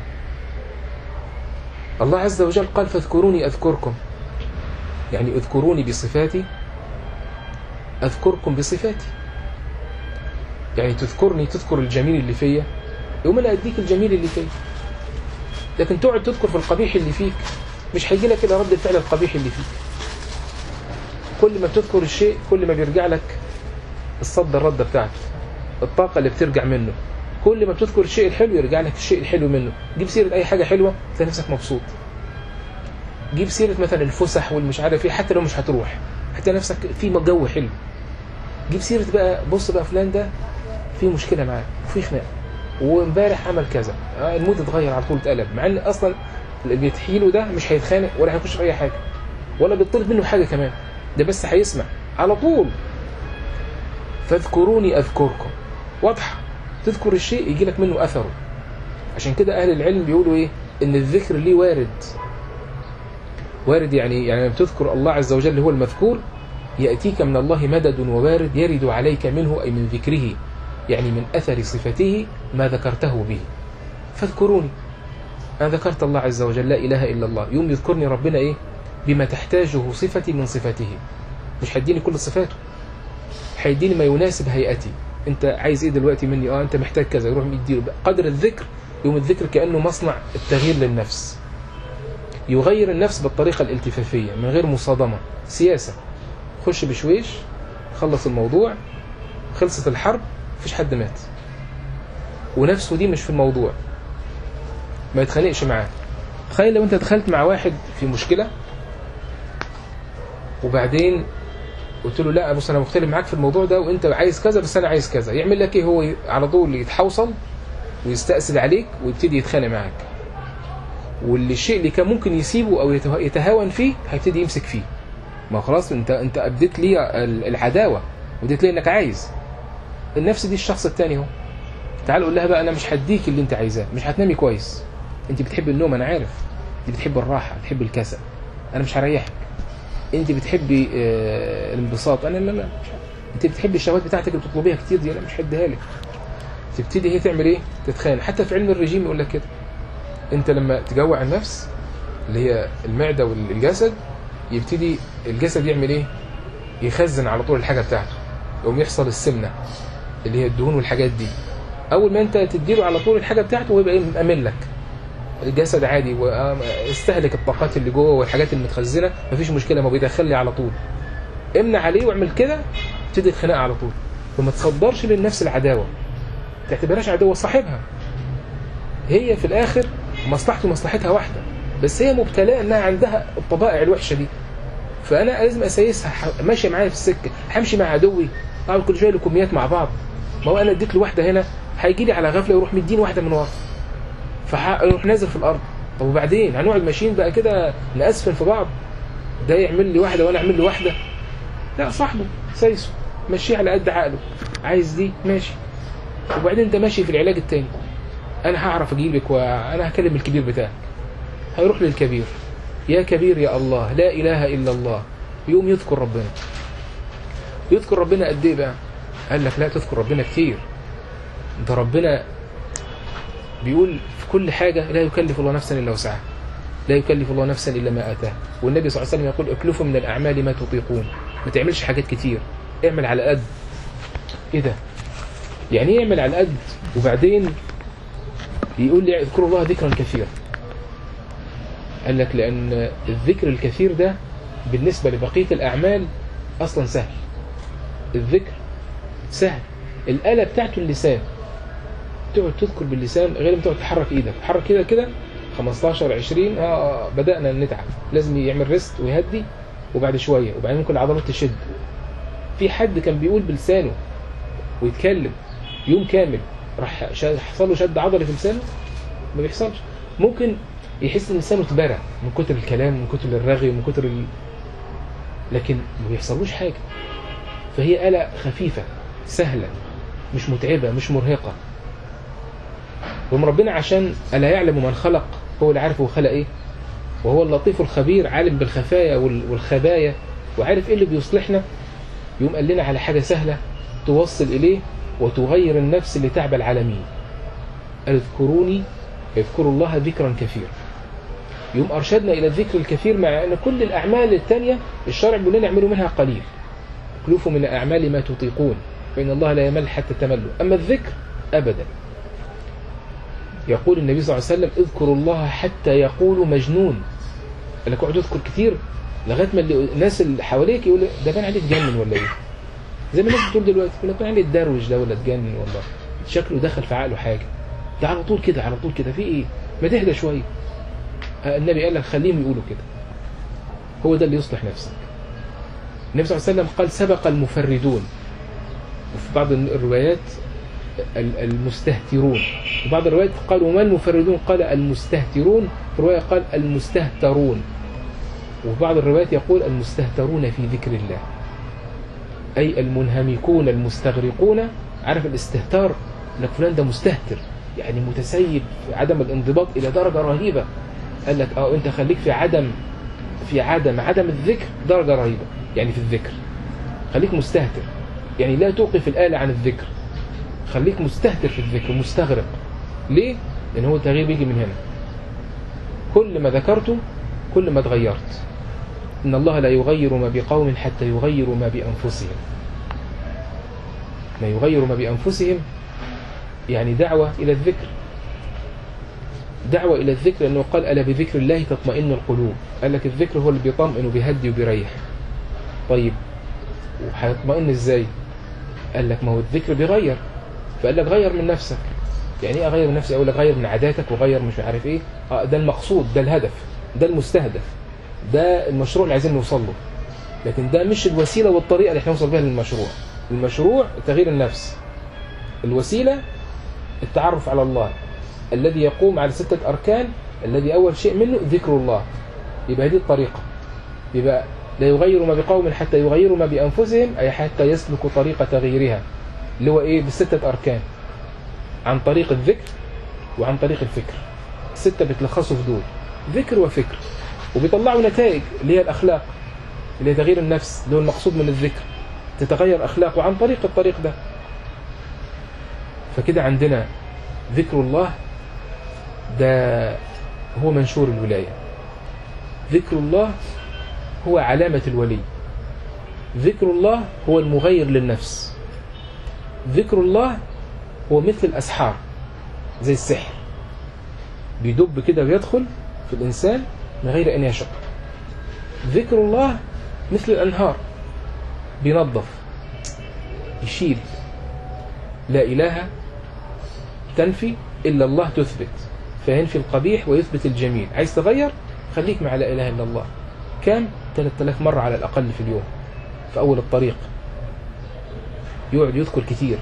الله عز وجل قال فاذكروني أذكركم يعني اذكروني بصفاتي أذكركم بصفاتي يعني تذكرني تذكر الجميل اللي فيا يوم أنا أديك الجميل اللي فيا لكن تقعد تذكر في القبيح اللي فيك مش هيجي لك إلا رد الفعل القبيح اللي فيك كل ما بتذكر الشيء كل ما بيرجع لك الصد الردة بتاعته الطاقة اللي بترجع منه كل ما بتذكر الشيء الحلو يرجع لك الشيء الحلو منه جيب سيرة أي حاجة حلوة تلاقي نفسك مبسوط جيب سيرة مثلا الفسح والمش عارف ايه حتى لو مش هتروح حتى نفسك في جو حلو جيب سيرة بقى بص بقى فلان ده في مشكلة معاه وفي خناقة وامبارح عمل كذا المود اتغير على طول اتقلب مع ان اصلا اللي بيتحيله ده مش هيتخانق ولا هيخش في اي حاجة ولا بيطلب منه حاجة كمان ده بس هيسمع على طول فاذكروني اذكركم واضحه تذكر الشيء يجي لك منه اثره عشان كده اهل العلم بيقولوا ايه ان الذكر ليه وارد وارد يعني يعني لما تذكر الله عز وجل هو المذكور يأتيك من الله مدد ووارد يرد عليك منه أي من ذكره يعني من أثر صفته ما ذكرته به فاذكروني أنا ذكرت الله عز وجل لا إله إلا الله يوم يذكرني ربنا إيه بما تحتاجه صفتي من صفاته مش هيديني كل صفاته هيديني ما يناسب هيئتي انت عايز ايه دلوقتي مني اه انت محتاج كذا يروح مديله قدر الذكر يوم الذكر كانه مصنع التغيير للنفس يغير النفس بالطريقه الالتفافيه من غير مصادمه سياسه خش بشويش خلص الموضوع خلصت الحرب مفيش حد مات ونفسه دي مش في الموضوع ما يتخانقش معاه تخيل لو انت دخلت مع واحد في مشكله وبعدين قلت له لا بص انا مختلف معاك في الموضوع ده وانت عايز كذا بس انا عايز كذا يعمل لك ايه هو ي- على طول يتحوصل ويستأسد عليك ويبتدي يتخانق معاك واللي الشيء اللي كان ممكن يسيبه او يته- يتهاون فيه هيبتدي يمسك فيه ما خلاص انت انت ابديت لي ال- العداوه واديت لي انك عايز النفس دي الشخص التاني اهو تعال قول لها بقى انا مش هديك اللي انت عايزاه مش هتنامي كويس انت بتحب النوم انا عارف انت بتحب الراحه بتحب الكسل انا مش هريحك انت بتحبي آه، الانبساط انا لا لا مش انت بتحبي الشهوات بتاعتك اللي بتطلبيها كتير دي انا مش هديها لك تبتدي هي تعمل ايه تتخانق حتى في علم الرجيم يقول لك كده انت لما تجوع النفس اللي هي المعده والجسد يبتدي الجسد يعمل ايه يخزن على طول الحاجه بتاعته يقوم يحصل السمنه اللي هي الدهون والحاجات دي اول ما انت تديله على طول الحاجه بتاعته ويبقى ايه مأمن لك الجسد عادي واستهلك الطاقات اللي جوه والحاجات المتخزنه مفيش مشكله ما بيدخل لي على طول امنع عليه واعمل كده تبتدي الخناقه على طول وما تصدرش للنفس العداوه ما تعتبرهاش عدوه صاحبها هي في الاخر مصلحته مصلحتها واحده بس هي مبتلاه انها عندها الطبائع الوحشه دي فانا لازم اسيسها ح- ماشيه معايا في السكه همشي مع عدوي اقعد كل شويه لكميات مع بعض ما هو انا اديت له واحده هنا هيجي لي على غفله يروح مديني واحده من ورا فيروح نازل في الارض طب وبعدين هنقعد ماشيين بقى كده نأسفن في بعض ده يعمل لي واحده وانا اعمل له واحده لا صاحبه سايسه مشيه على قد عقله عايز دي ماشي وبعدين انت ماشي في العلاج التاني انا هعرف اجيبك وانا هكلم الكبير بتاعك هيروح للكبير يا كبير يا الله لا اله الا الله يقوم يذكر ربنا يذكر ربنا قد ايه بقى قال لك لا تذكر ربنا كتير ده ربنا بيقول في كل حاجة لا يكلف الله نفسا إلا وسعها لا يكلف الله نفسا إلا ما آتاه والنبي صلى الله عليه وسلم يقول اكلفوا من الأعمال ما تطيقون ما تعملش حاجات كتير اعمل على قد ايه ده يعني ايه اعمل على قد وبعدين يقول لي اذكروا الله ذكرا كثيرا قال لك لأن الذكر الكثير ده بالنسبة لبقية الأعمال أصلا سهل الذكر سهل الآلة بتاعته اللسان تقعد تذكر باللسان غير ما تقعد تحرك ايدك تحرك كده كده 15 20 اه بدأنا نتعب لازم يعمل ريست ويهدي وبعد شوية وبعدين ممكن العضلات تشد في حد كان بيقول بلسانه ويتكلم يوم كامل راح شا- حصل له شد عضلي في لسانه ما بيحصلش ممكن يحس ان لسانه اتبرى من كتر الكلام من كتر الرغي من كتر ال... لكن ما بيحصلوش حاجة فهي آلة خفيفة سهلة مش متعبة مش مرهقة يوم ربنا عشان ألا يعلم من خلق هو اللي عارف هو خلق ايه وهو اللطيف الخبير عالم بالخفايا وال- والخبايا وعارف ايه اللي بيصلحنا يوم قال لنا على حاجة سهلة توصل إليه وتغير النفس لتعب العالمين قال اذكروني يذكروا الله ذكرا كثيرا يوم أرشدنا إلى الذكر الكثير مع أن كل الأعمال التانية الشرع بيقول لنا اعملوا منها قليل اكلفوا من الأعمال ما تطيقون فإن الله لا يمل حتى تملوا أما الذكر أبدا يقول النبي صلى الله عليه وسلم اذكروا الله حتى يقولوا مجنون قال لك اقعد اذكر كتير لغايه ما اللي- الناس اللي حواليك يقول ده بان عليه اتجنن ولا ايه زي ما الناس بتقول دلوقتي يقول لك بان عليه الدروش ده ولا اتجنن والله شكله دخل في عقله حاجه ده على طول كده على طول كده في ايه ما تهدى شويه آه، النبي قال لك خليهم يقولوا كده هو ده اللي يصلح نفسك النبي صلى الله عليه وسلم قال سبق المفردون وفي بعض الروايات ال- المستهترون في بعض الروايات قال وما المفردون قال المستهترون في رواية قال المستهترون وفي بعض الروايات يقول المستهترون في ذكر الله أي المنهمكون المستغرقون عارف الاستهتار لك فلان ده مستهتر يعني متسيب في عدم الانضباط إلى درجة رهيبة قال لك اه انت خليك في عدم في عدم عدم الذكر درجة رهيبة يعني في الذكر خليك مستهتر يعني لا توقف الآلة عن الذكر خليك مستهتر في الذكر مستغرق ليه؟ لأن هو التغيير بيجي من هنا كل ما ذكرته كل ما اتغيرت إن الله لا يغير ما بقوم حتى يغيروا ما بأنفسهم ما يغير ما بأنفسهم يعني دعوة إلى الذكر دعوة إلى الذكر لأنه قال ألا بذكر الله تطمئن القلوب قال لك الذكر هو اللي بيطمئن وبيهدي وبيريح طيب وهيطمئن إزاي قال لك ما هو الذكر بيغير فقال لك غير من نفسك يعني ايه اغير من نفسي اقول لك غير من عاداتك وغير مش عارف ايه اه ده المقصود ده الهدف ده المستهدف ده المشروع اللي عايزين نوصل له لكن ده مش الوسيله والطريقه اللي احنا نوصل بيها للمشروع المشروع تغيير النفس الوسيله التعرف على الله الذي يقوم على ستة أركان الذي أول شيء منه ذكر الله يبقى هذه الطريقة يبقى لا يغير ما بقوم حتى يغيروا ما بأنفسهم أي حتى يسلكوا طريق تغييرها اللي هو إيه بالستة أركان عن طريق الذكر وعن طريق الفكر ستة بتلخصوا في دول ذكر وفكر وبيطلعوا نتائج اللي هي الأخلاق اللي هي تغيير النفس اللي هو المقصود من الذكر تتغير أخلاقه عن طريق الطريق ده فكده عندنا ذكر الله ده هو منشور الولاية ذكر الله هو علامة الولي ذكر الله هو المغير للنفس ذكر الله هو مثل الأسحار زي السحر بيدب كده ويدخل في الإنسان من غير أن يشعر ذكر الله مثل الأنهار بينظف يشيل لا إله تنفي إلا الله تثبت فينفي القبيح ويثبت الجميل عايز تغير خليك مع لا إله إلا الله كم 3000 مرة على الأقل في اليوم في أول الطريق يقعد يذكر كتير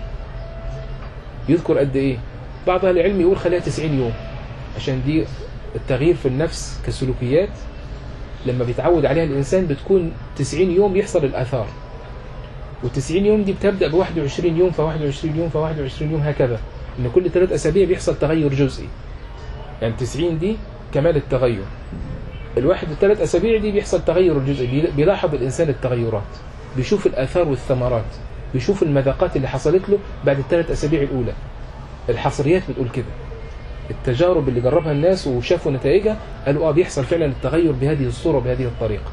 يذكر قد إيه بعض أهل العلم يقول خليها 90 يوم عشان دي التغيير في النفس كسلوكيات لما بيتعود عليها الإنسان بتكون 90 يوم يحصل الآثار و90 يوم دي بتبدأ ب 21 يوم ف 21 يوم ف 21 يوم هكذا إن كل ثلاث أسابيع بيحصل تغير جزئي يعني 90 دي كمال التغير الواحد الثلاث أسابيع دي بيحصل تغير الجزئي بيلاحظ الإنسان التغيرات بيشوف الآثار والثمرات بيشوف المذاقات اللي حصلت له بعد الثلاث أسابيع الأولى الحصريات بتقول كده التجارب اللي جربها الناس وشافوا نتائجها قالوا اه بيحصل فعلا التغير بهذه الصورة بهذه الطريقة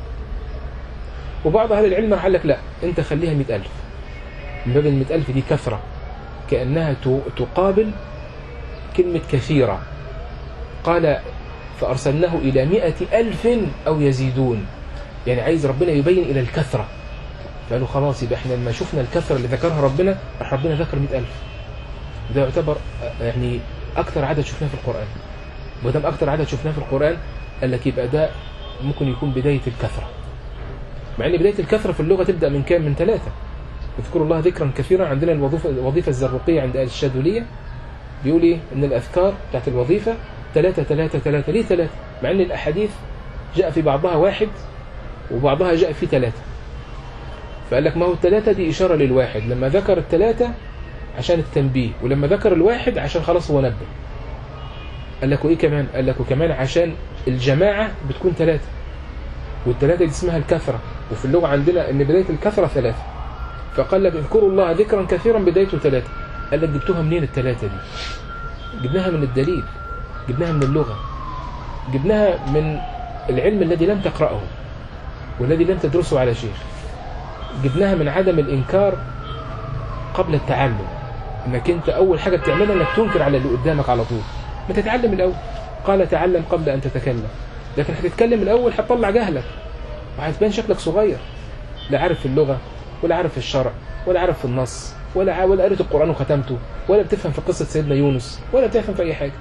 وبعض أهل العلم قال لك لا أنت خليها مئة ألف من باب المئة ألف دي كثرة كأنها تقابل كلمة كثيرة قال فأرسلناه إلى مئة ألف أو يزيدون يعني عايز ربنا يبين إلى الكثرة فقالوا خلاص يبقى احنا لما شفنا الكثرة اللي ذكرها ربنا راح ربنا ذكر مئة ألف ده يعتبر يعني أكثر عدد شفناه في القرآن ودام أكثر عدد شفناه في القرآن قال لك يبقى ده ممكن يكون بداية الكثرة مع ان بداية الكثرة في اللغة تبدأ من كام من ثلاثة اذكروا الله ذكرا كثيرا عندنا الوظيفة الوظيفة الزرقية عند آل الشاذلية بيقول ايه ان الأذكار بتاعت الوظيفة ثلاثة ثلاثة ثلاثة ليه ثلاثة مع ان الأحاديث جاء في بعضها واحد وبعضها جاء في ثلاثة فقال لك ما هو الثلاثة دي إشارة للواحد لما ذكر الثلاثة عشان التنبيه ولما ذكر الواحد عشان خلاص هو نبه قال لك وإيه كمان قال لك وكمان عشان الجماعة بتكون ثلاثة والثلاثة دي اسمها الكثرة وفي اللغة عندنا ان بداية الكثرة ثلاثة فقال لك اذكروا الله ذكرا كثيرا بدايته ثلاثة قال لك جبتوها منين الثلاثة دي جبناها من الدليل جبناها من اللغة جبناها من العلم الذي لم تقرأه والذي لم تدرسه على شيخ جبناها من عدم الإنكار قبل التعلم انك انت اول حاجة بتعملها انك تنكر على اللي قدامك على طول ما تتعلم الاول قال تعلم قبل ان تتكلم لكن هتتكلم الاول هتطلع جهلك وهتبان شكلك صغير لا عارف في اللغة ولا عارف في الشرع ولا عارف في النص ولا ولا قريت القرآن وختمته ولا بتفهم في قصة سيدنا يونس ولا بتفهم في أي حاجة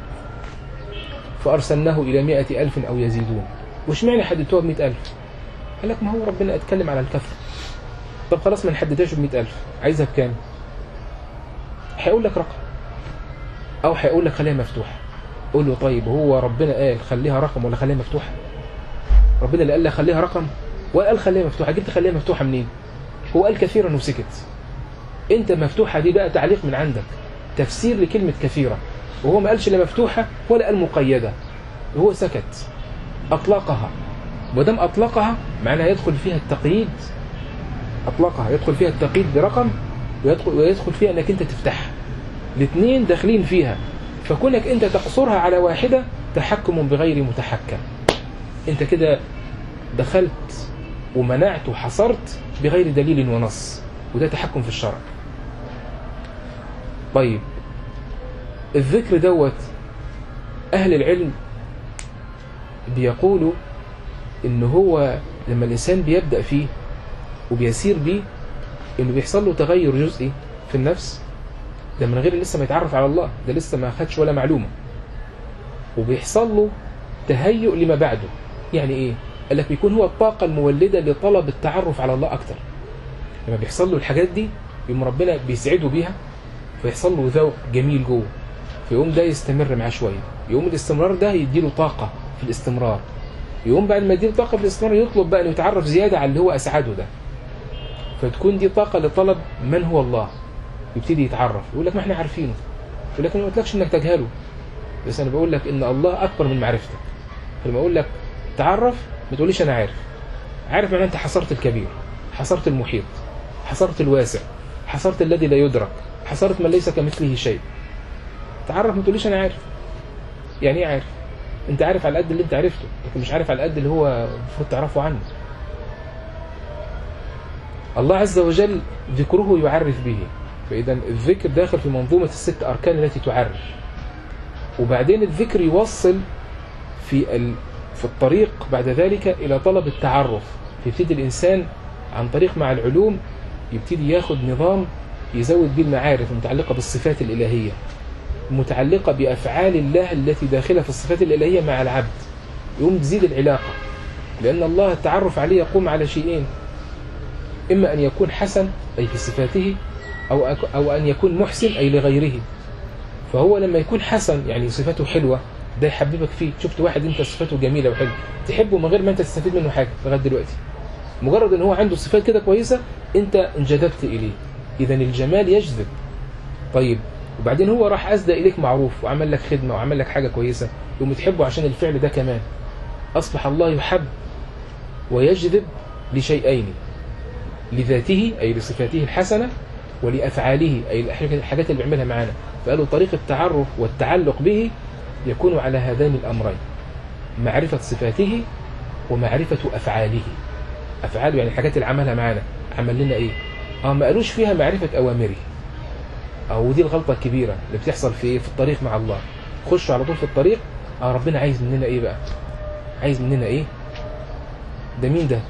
فأرسلناه إلى مئة ألف أو يزيدون وش معنى حددتوها بمئة ألف قال لك ما هو ربنا اتكلم على الكثرة طب خلاص ما نحددهاش بمئة ألف عايزها بكام هيقول لك رقم أو هيقول لك خليها مفتوحة قول له طيب هو ربنا قال خليها رقم ولا خليها مفتوحة ربنا اللي قال لها خليها رقم ولا قال خليها مفتوحة جبت خليها مفتوحة منين هو قال كثيرا وسكت انت مفتوحة دي بقى تعليق من عندك تفسير لكلمة كثيرة وهو ما قالش لا مفتوحة ولا قال مقيدة هو سكت أطلقها ودام أطلقها معناها يدخل فيها التقييد أطلقها يدخل فيها التقييد برقم ويدخل, ويدخل فيها أنك أنت تفتحها الاثنين داخلين فيها فكونك أنت تقصرها على واحدة تحكم بغير متحكم أنت كده دخلت ومنعت وحصرت بغير دليل ونص وده تحكم في الشرع طيب الذكر دوت أهل العلم بيقولوا إن هو لما الإنسان بيبدأ فيه وبيسير بيه إنه بيحصل له تغير جزئي في النفس ده من غير لسه ما يتعرف على الله ده لسه ما خدش ولا معلومة وبيحصل له تهيؤ لما بعده يعني إيه؟ قال لك بيكون هو الطاقة المولدة لطلب التعرف على الله أكتر لما بيحصل له الحاجات دي يقوم ربنا بيسعده بيها فيحصل له ذوق جميل جوه فيقوم ده يستمر معاه شوية يقوم الاستمرار ده يديله طاقة في الاستمرار يقوم بعد ما يديله طاقة في الاستمرار يطلب بقى انه يتعرف زيادة على اللي هو أسعده ده فتكون دي طاقة لطلب من هو الله يبتدي يتعرف يقول لك ما احنا عارفينه يقول لك انا ما قلتلكش انك تجهله بس انا بقول لك ان الله اكبر من معرفتك فلما اقول لك تعرف ما تقوليش انا عارف عارف معناه انت حصرت الكبير حصرت المحيط حصرت الواسع حصرت الذي لا يدرك حصرت من ليس كمثله شيء تعرف ما تقوليش انا عارف يعني ايه عارف انت عارف على قد اللي انت عرفته لكن مش عارف على قد اللي هو المفروض تعرفه عنه الله عز وجل ذكره يعرف به فإذا الذكر داخل في منظومة الست أركان التي تعرف وبعدين الذكر يوصل في ال... في الطريق بعد ذلك إلى طلب التعرف يبتدي الإنسان عن طريق مع العلوم يبتدي ياخد نظام يزود به المعارف المتعلقة بالصفات الإلهية المتعلقة بأفعال الله التي داخلة في الصفات الإلهية مع العبد يقوم تزيد العلاقة لأن الله التعرف عليه يقوم على شيئين إما أن يكون حسن أي في صفاته أو, أو أن يكون محسن أي لغيره فهو لما يكون حسن يعني صفاته حلوة ده يحببك فيه شفت واحد انت صفاته جميلة وحلوة تحبه من غير ما انت تستفيد منه حاجة لغاية دلوقتي مجرد ان هو عنده صفات كده كويسة انت انجذبت اليه اذا الجمال يجذب طيب وبعدين هو راح أسدى إليك معروف وعمل لك خدمة وعمل لك حاجة كويسة يقوم تحبه عشان الفعل ده كمان أصبح الله يحب ويجذب لشيئين لذاته أي لصفاته الحسنة ولأفعاله أي الحاجات اللي بيعملها معانا فقالوا طريق التعرف والتعلق به يكون على هذين الأمرين معرفة صفاته ومعرفة أفعاله أفعاله يعني الحاجات اللي عملها معانا عمل لنا إيه آه ما قالوش فيها معرفة أوامره أو دي الغلطة الكبيرة اللي بتحصل في إيه في الطريق مع الله خشوا على طول في الطريق آه ربنا عايز مننا إيه بقى عايز مننا إيه ده مين ده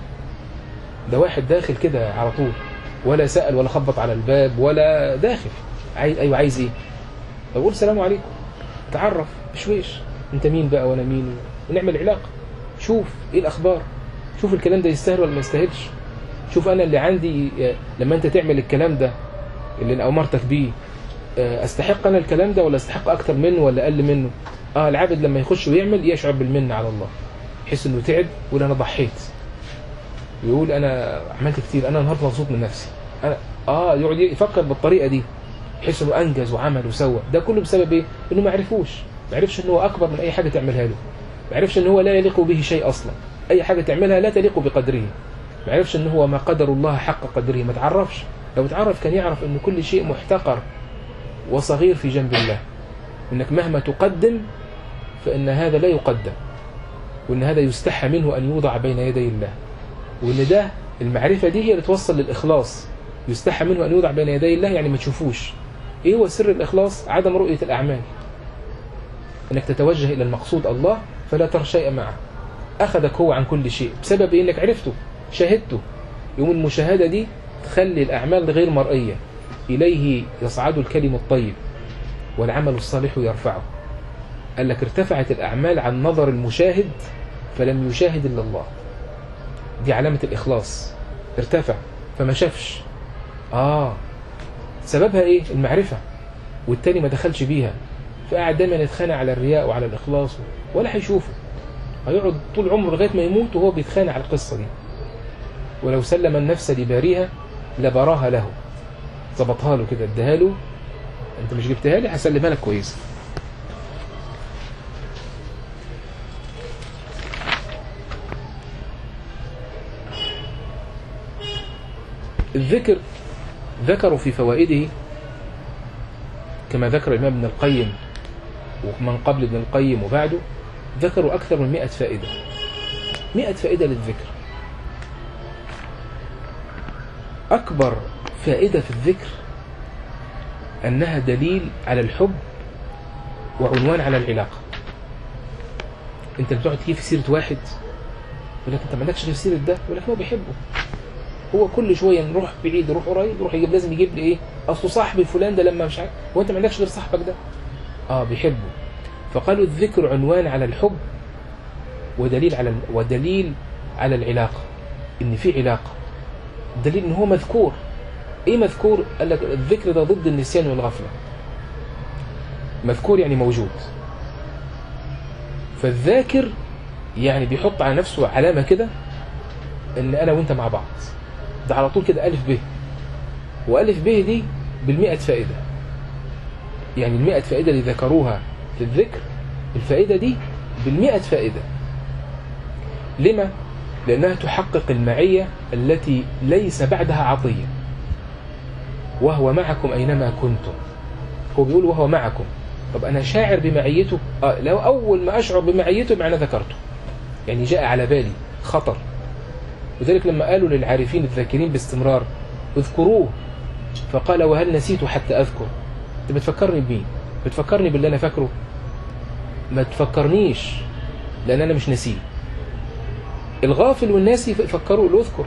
ده واحد داخل كده على طول ولا سأل ولا خبط على الباب ولا داخل عايز أيوة عايز إيه بقول السلام عليكم تعرف بشويش انت مين بقى وانا مين ونعمل علاقة شوف ايه الاخبار شوف الكلام ده يستاهل ولا ما يستاهلش شوف انا اللي عندي لما انت تعمل الكلام ده اللي انا امرتك بيه استحق انا الكلام ده ولا استحق اكتر منه ولا اقل منه اه العابد لما يخش ويعمل يشعر بالمنة على الله يحس انه تعب ويقول انا ضحيت يقول انا عملت كتير انا النهارده مبسوط من نفسي انا اه يقعد يفكر بالطريقه دي يحس انه انجز وعمل وسوى ده كله بسبب ايه انه ما عرفوش ما عرفش ان هو اكبر من اي حاجه تعملها له ما عرفش ان هو لا يليق به شيء اصلا اي حاجه تعملها لا تليق بقدره ما عرفش ان هو ما قدر الله حق قدره ما تعرفش لو تعرف كان يعرف ان كل شيء محتقر وصغير في جنب الله انك مهما تقدم فان هذا لا يقدم وان هذا يستحى منه ان يوضع بين يدي الله وان ده المعرفه دي هي اللي توصل للاخلاص يستحى منه ان يوضع بين يدي الله يعني ما تشوفوش ايه هو سر الاخلاص عدم رؤيه الاعمال انك تتوجه الى المقصود الله فلا ترى شيء معه اخذك هو عن كل شيء بسبب انك عرفته شاهدته يوم المشاهده دي تخلي الاعمال غير مرئيه اليه يصعد الكلم الطيب والعمل الصالح يرفعه قال لك ارتفعت الاعمال عن نظر المشاهد فلم يشاهد الا الله دي علامه الاخلاص ارتفع فما شافش اه سببها ايه المعرفه والتاني ما دخلش بيها فقاعد دايما يتخانق على الرياء وعلى الإخلاص ولا هيشوفه هيقعد طول عمره لغاية ما يموت وهو بيتخانق على القصة دي ولو سلم النفس لباريها لبراها له ظبطها له كده اداها له انت مش جبتها لي هسلمها لك كويس الذكر ذكروا في فوائده كما ذكر الإمام ابن القيم ومن قبل ابن القيم وبعده ذكروا أكثر من مئة فائدة مئة فائدة للذكر أكبر فائدة في الذكر أنها دليل على الحب وعنوان على العلاقة أنت بتقعد تجيب في سيرة واحد يقول لك أنت ما عندكش غير سيرة ده يقول لك هو بيحبه هو كل شوية نروح بعيد نروح قريب يروح يجيب لازم يجيب لي إيه أصله صاحبي فلان ده لما مش عارف هو أنت ما عندكش غير صاحبك ده آه بيحبه فقالوا الذكر عنوان على الحب ودليل على ودليل على العلاقة إن في علاقة دليل إن هو مذكور إيه مذكور؟ قال لك الذكر ده ضد النسيان والغفلة مذكور يعني موجود فالذاكر يعني بيحط على نفسه علامة كده إن أنا وأنت مع بعض ده على طول كده ألف ب وألف ب دي بالمئة فائدة يعني المئة فائدة اللي ذكروها في الذكر الفائدة دي بالمئة فائدة لما؟ لأنها تحقق المعية التي ليس بعدها عطية وهو معكم أينما كنتم هو بيقول وهو معكم طب أنا شاعر بمعيته آه لو أول ما أشعر بمعيته معنى ذكرته يعني جاء على بالي خطر وذلك لما قالوا للعارفين الذاكرين باستمرار اذكروه فقال وهل نسيت حتى أذكر انت بتفكرني بمين بتفكرني باللي أنا فاكره ما تفكرنيش لأن أنا مش نسيه الغافل والناسي يفكروا له اذكر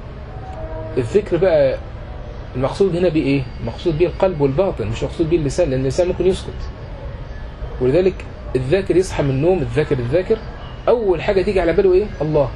الذكر بقى المقصود هنا بيه ايه المقصود بيه القلب والباطن مش مقصود بيه اللسان لان اللسان ممكن يسكت ولذلك الذاكر يصحى من النوم الذاكر الذاكر اول حاجه تيجي على باله ايه الله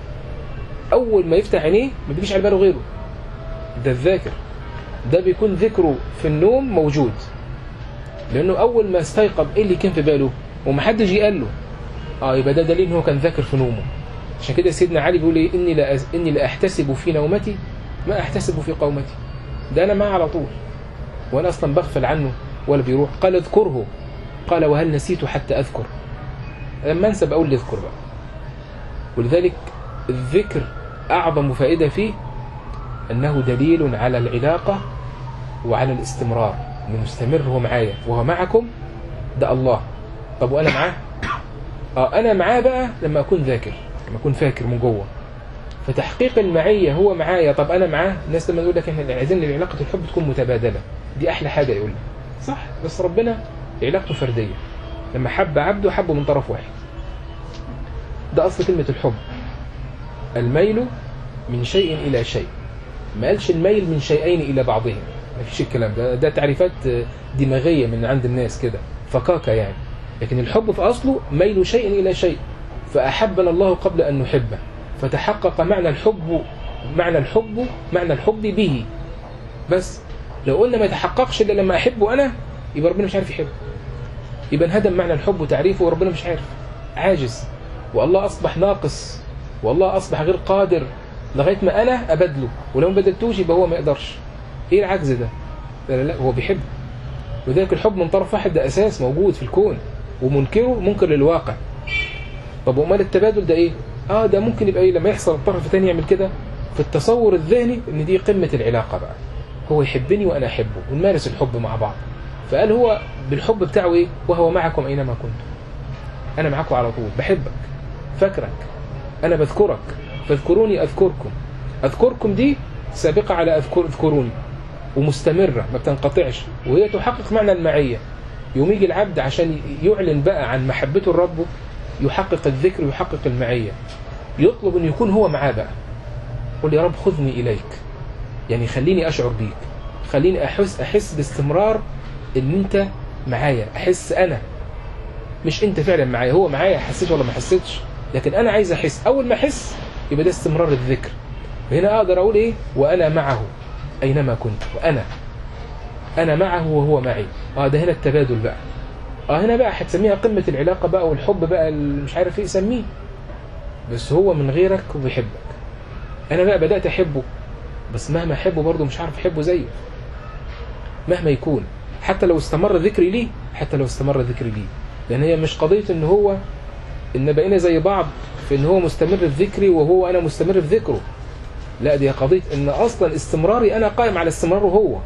اول ما يفتح عينيه ما بيجيش على باله غيره ده الذاكر ده بيكون ذكره في النوم موجود لانه اول ما استيقظ ايه اللي كان في باله ومحدش قال له اه يبقى ده دليل ان هو كان ذاكر في نومه عشان كده سيدنا علي بيقول ايه اني لا أز... اني لا احتسب في نومتي ما احتسب في قومتي ده انا معاه على طول وانا اصلا بغفل عنه ولا بيروح قال اذكره قال وهل نسيت حتى اذكر لما انسى بقول لي اذكر بقى ولذلك الذكر اعظم فائده فيه انه دليل على العلاقه وعلى الاستمرار انه مستمر هو معايا وهو معكم ده الله طب وانا معاه اه انا معاه بقى لما اكون ذاكر لما اكون فاكر من جوه فتحقيق المعيه هو معايا طب انا معاه الناس لما تقول لك احنا عايزين علاقه الحب تكون متبادله دي احلى حاجه يقول لي صح بس ربنا علاقته فرديه لما حب عبده حبه من طرف واحد ده اصل كلمه الحب الميل من شيء الى شيء ما قالش الميل من شيئين الى بعضهم ما فيش الكلام ده ده تعريفات دماغيه من عند الناس كده فكاكه يعني لكن الحب في اصله ميل شيء الى شيء فاحبنا الله قبل ان نحبه فتحقق معنى الحب معنى الحب معنى الحب به بس لو قلنا ما يتحققش الا لما احبه انا يبقى ربنا مش عارف يحبه يبقى انهدم معنى الحب وتعريفه وربنا مش عارف عاجز والله اصبح ناقص والله اصبح غير قادر لغايه ما انا ابدله ولو ما بدلتوش يبقى هو ما يقدرش ايه العجز ده لا لا هو بيحب وذلك الحب من طرف واحد ده اساس موجود في الكون ومنكره منكر للواقع طب وامال التبادل ده ايه اه ده ممكن يبقى ايه لما يحصل الطرف الثاني يعمل كده في التصور الذهني ان دي قمه العلاقه بقى هو يحبني وانا احبه ونمارس الحب مع بعض فقال هو بالحب بتاعه ايه وهو معكم اينما كنتم انا معاكم على طول بحبك فاكرك انا بذكرك فاذكروني اذكركم اذكركم دي سابقه على اذكر اذكروني ومستمره ما بتنقطعش وهي تحقق معنى المعيه يوم يجي العبد عشان يعلن بقى عن محبته لربه يحقق الذكر ويحقق المعيه يطلب ان يكون هو معاه بقى قل يا رب خذني اليك يعني خليني اشعر بيك خليني احس احس باستمرار ان انت معايا احس انا مش انت فعلا معايا هو معايا حسيت ولا ما حسيتش لكن انا عايز احس اول ما احس يبقى ده استمرار الذكر هنا اقدر اقول ايه وانا معه اينما كنت وانا انا معه وهو معي اه ده هنا التبادل بقى اه هنا بقى هتسميها قمة العلاقة بقى والحب بقى مش عارف ايه سميه بس هو من غيرك وبيحبك انا بقى بدأت احبه بس مهما احبه برضه مش عارف احبه زيه مهما يكون حتى لو استمر ذكري ليه حتى لو استمر ذكري ليه لان هي مش قضية ان هو ان بقينا زي بعض في ان هو مستمر في ذكري وهو انا مستمر في ذكره لا دي قضية ان اصلا استمراري انا قائم على استمراره هو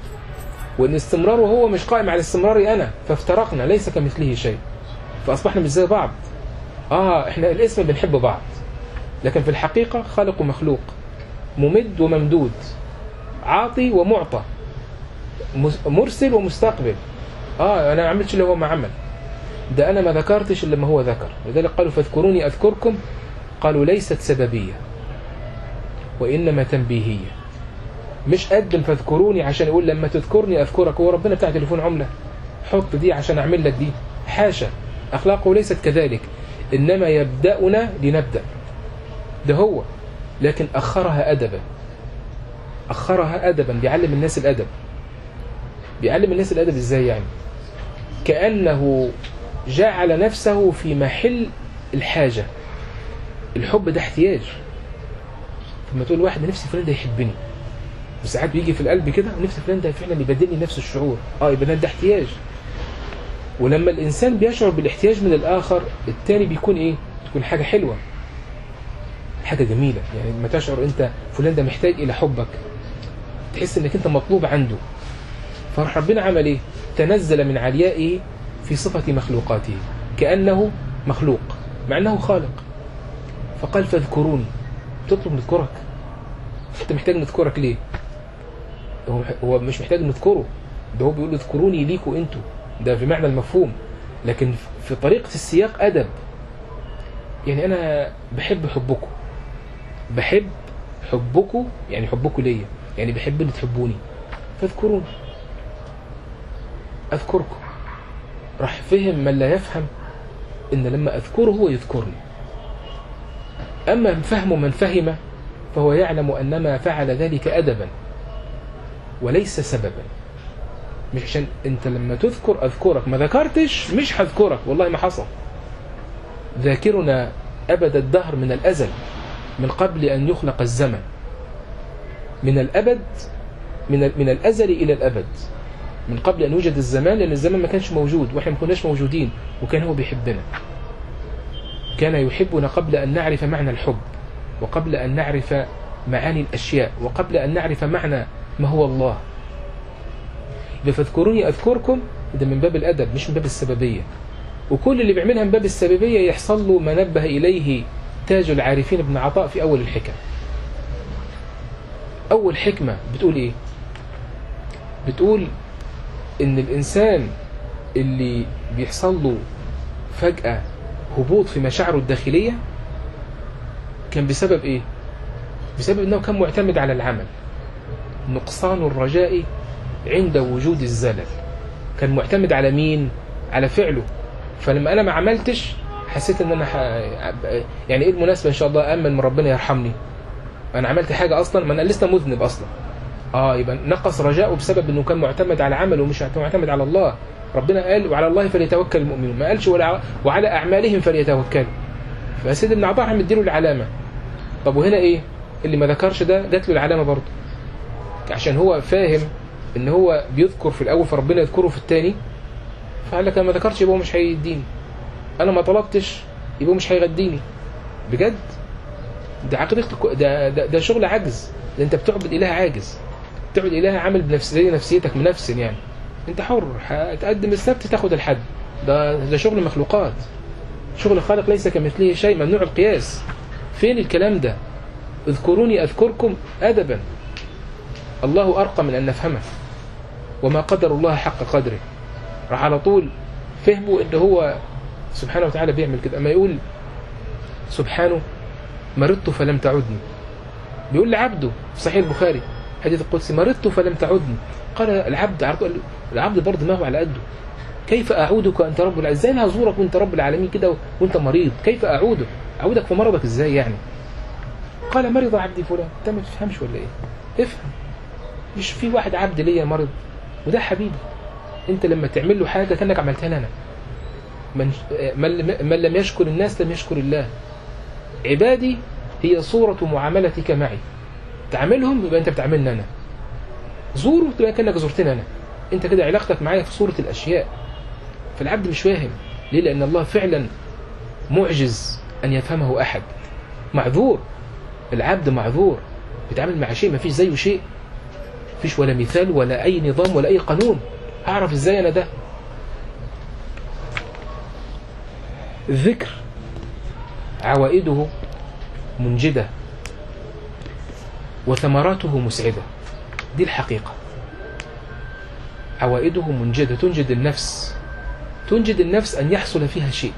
وان استمراره هو مش قائم على استمراري انا فافترقنا ليس كمثله شيء فاصبحنا مش زي بعض اه احنا الاسم بنحب بعض لكن في الحقيقة خالق ومخلوق ممد وممدود عاطي ومعطى مس- مرسل ومستقبل اه انا ما عملتش اللي هو ما عمل ده انا ما ذكرتش الا ما هو ذكر لذلك قالوا فاذكروني اذكركم قالوا ليست سببيه وانما تنبيهيه مش قدم فاذكروني عشان يقول لما تذكرني اذكرك هو ربنا بتاع تليفون عمله حط دي عشان اعمل لك دي حاشا اخلاقه ليست كذلك انما يبدانا لنبدا ده هو لكن اخرها ادبا اخرها ادبا بيعلم الناس الادب بيعلم الناس الادب ازاي يعني كانه جعل نفسه في محل الحاجه الحب ده احتياج لما تقول واحد نفسي فلان ده يحبني وساعات بيجي في القلب كده نفسي فلان ده فعلا يبادلني نفس الشعور اه يبقى ده- ده احتياج ولما الانسان بيشعر بالاحتياج من الاخر التاني بيكون ايه تكون حاجه حلوه حاجه جميله يعني لما تشعر انت فلان ده محتاج الى حبك تحس انك انت مطلوب عنده فراح ربنا عمل ايه تنزل من عليائه في صفه مخلوقاته كانه مخلوق مع انه خالق فقال فاذكروني تطلب نذكرك انت محتاج نذكرك ليه هو هو مش محتاج نذكره ده هو بيقول اذكروني ليكوا انتوا ده في معنى المفهوم لكن في طريقة السياق أدب يعني أنا بحب حبكم بحب حبكم يعني حبكم ليا يعني بحب ان تحبوني فاذكروني أذكركم راح فهم من لا يفهم إن لما أذكره هو يذكرني أما فهم من فهم فهو يعلم أنما فعل ذلك أدبا وليس سببا مش عشان انت لما تذكر اذكرك ما ذكرتش مش هذكرك والله ما حصل ذاكرنا ابد الدهر من الازل من قبل ان يخلق الزمن من الابد من ال- من الازل الى الابد من قبل ان يوجد الزمان لان الزمان ما كانش موجود واحنا ما كناش موجودين وكان هو بيحبنا كان يحبنا قبل ان نعرف معنى الحب وقبل ان نعرف معاني الاشياء وقبل ان نعرف معنى ما هو الله يبقى فاذكروني أذكركم ده من باب الأدب مش من باب السببية وكل اللي بيعملها من باب السببية يحصل له ما نبه إليه تاج العارفين ابن عطاء في أول الحكم أول حكمة بتقول إيه بتقول إن الإنسان اللي بيحصل له فجأة هبوط في مشاعره الداخلية كان بسبب إيه بسبب أنه كان معتمد على العمل نقصان الرجاء عند وجود الزلل كان معتمد على مين على فعله فلما انا ما عملتش حسيت ان انا ح... يعني ايه المناسبه ان شاء الله امن من ربنا يرحمني انا عملت حاجه اصلا ما انا لسه مذنب اصلا اه يبقى نقص رجاؤه بسبب انه كان معتمد على عمله ومش معتمد على الله ربنا قال وعلى الله فليتوكل المؤمنون ما قالش ولا وعلى اعمالهم فليتوكلوا فسيد ابن عطاء مديله العلامه طب وهنا ايه اللي ما ذكرش ده جات له العلامه برضه عشان هو فاهم ان هو بيذكر في الاول فربنا يذكره في الثاني فقال لك انا ما ذكرتش يبقى هو مش هيديني انا ما طلبتش يبقى هو مش هيغديني بجد ده عقيدة ده, ده ده شغل عجز ده انت بتعبد اله عاجز بتعبد اله عامل بنفس زي نفسيتك منفس يعني انت حر هتقدم السبت تاخد الحد ده ده شغل مخلوقات شغل خالق ليس كمثله شيء ممنوع القياس فين الكلام ده اذكروني اذكركم ادبا الله أرقى من أن نفهمه وما قدر الله حق قدره راح على طول فهموا ان هو سبحانه وتعالى بيعمل كده اما يقول سبحانه مرضت فلم تعدني بيقول لعبده في صحيح البخاري حديث القدسي مرضت فلم تعدني قال العبد على طول العبد برضه ما هو على قده كيف اعودك انت رب العالمين ازاي انا هزورك وانت رب العالمين كده وانت مريض كيف اعودك اعودك في مرضك ازاي يعني قال مرض عبدي فلان انت ما تفهمش ولا ايه افهم مش في واحد عبد ليا مرض وده حبيبي انت لما تعمل له حاجه كانك عملتها لنا من من لم يشكر الناس لم يشكر الله عبادي هي صورة معاملتك معي تعاملهم يبقى انت بتعاملني انا زوره تبقى كانك زرتني انا انت كده علاقتك معايا في صورة الاشياء فالعبد مش فاهم ليه لان الله فعلا معجز ان يفهمه احد معذور العبد معذور بيتعامل مع شيء ما فيش زيه شيء فيش ولا مثال ولا اي نظام ولا اي قانون اعرف ازاي انا ده الذكر عوائده منجدة وثمراته مسعدة دي الحقيقة عوائده منجدة تنجد النفس تنجد النفس أن يحصل فيها شيء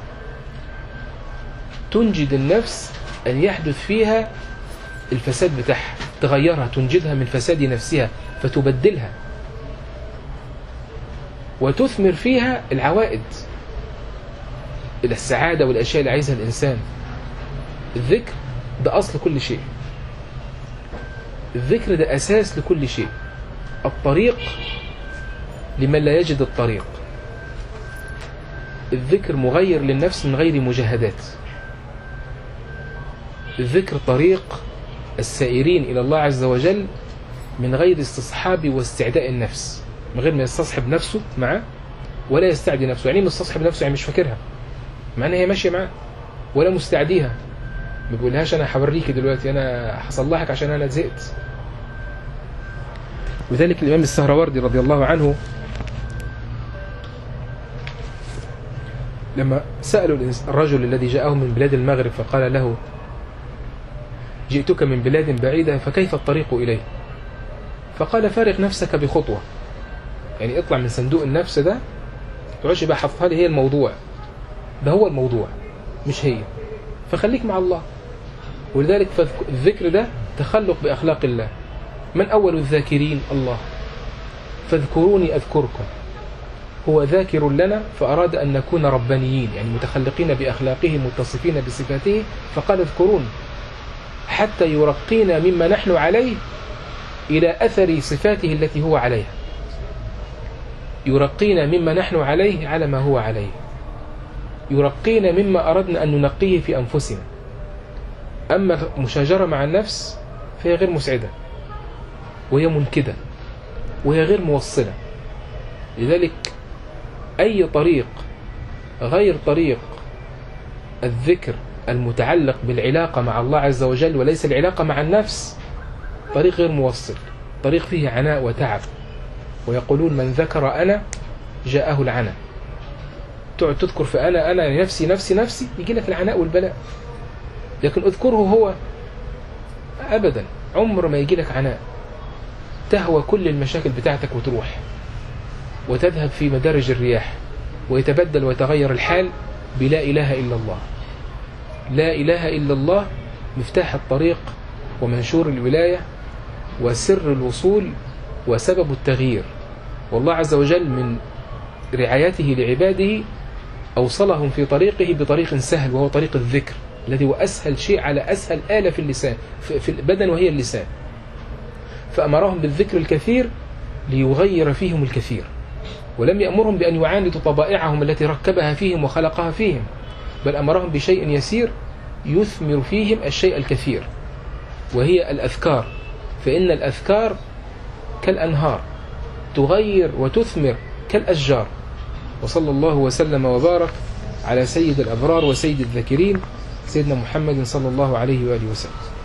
تنجد النفس أن يحدث فيها الفساد بتاعها تغيرها تنجدها من فساد نفسها فتبدلها وتثمر فيها العوائد إلى السعادة والأشياء اللي عايزها الإنسان الذكر ده أصل كل شيء الذكر ده أساس لكل شيء الطريق لمن لا يجد الطريق الذكر مغير للنفس من غير مجاهدات الذكر طريق السائرين إلى الله عز وجل من غير استصحاب واستعداء النفس من غير ما يستصحب نفسه معه ولا يستعدي نفسه يعني مستصحب نفسه يعني مش فاكرها مع ان هي ماشيه معاه ولا مستعديها ما بيقولهاش انا هوريكي دلوقتي انا هصلحك عشان انا زهقت وذلك الامام السهروردي رضي الله عنه لما سألوا الرجل الذي جاءه من بلاد المغرب فقال له جئتك من بلاد بعيدة فكيف الطريق إليه فقال فارغ نفسك بخطوة يعني اطلع من صندوق النفس ده تعيش بقى حفظها لي هي الموضوع ده هو الموضوع مش هي فخليك مع الله ولذلك الذكر ده تخلق بأخلاق الله من أول الذاكرين الله فاذكروني أذكركم هو ذاكر لنا فأراد أن نكون ربانيين يعني متخلقين بأخلاقه متصفين بصفاته فقال اذكرون حتى يرقينا مما نحن عليه إلى أثر صفاته التي هو عليها يرقينا مما نحن عليه على ما هو عليه يرقينا مما أردنا أن ننقيه في أنفسنا أما مشاجرة مع النفس فهي غير مسعدة وهي منكدة وهي غير موصلة لذلك أي طريق غير طريق الذكر المتعلق بالعلاقة مع الله عز وجل وليس العلاقة مع النفس طريق غير موصل طريق فيه عناء وتعب ويقولون من ذكر أنا جاءه العنى تقعد تذكر في أنا أنا نفسي نفسي نفسي يجي لك العناء والبلاء لكن اذكره هو أبدا عمر ما يجي لك عناء تهوى كل المشاكل بتاعتك وتروح وتذهب في مدارج الرياح ويتبدل ويتغير الحال بلا إله إلا الله لا إله إلا الله مفتاح الطريق ومنشور الولاية وسر الوصول وسبب التغيير والله عز وجل من رعايته لعباده أوصلهم في طريقه بطريق سهل وهو طريق الذكر الذي هو أسهل شيء على أسهل آلة في اللسان في البدن وهي اللسان فأمرهم بالذكر الكثير ليغير فيهم الكثير ولم يأمرهم بأن يعاندوا طبائعهم التي ركبها فيهم وخلقها فيهم بل أمرهم بشيء يسير يثمر فيهم الشيء الكثير وهي الأذكار فإن الأذكار كالأنهار تغير وتثمر كالأشجار وصلى الله وسلم وبارك على سيد الأبرار وسيد الذاكرين سيدنا محمد صلى الله عليه وآله وسلم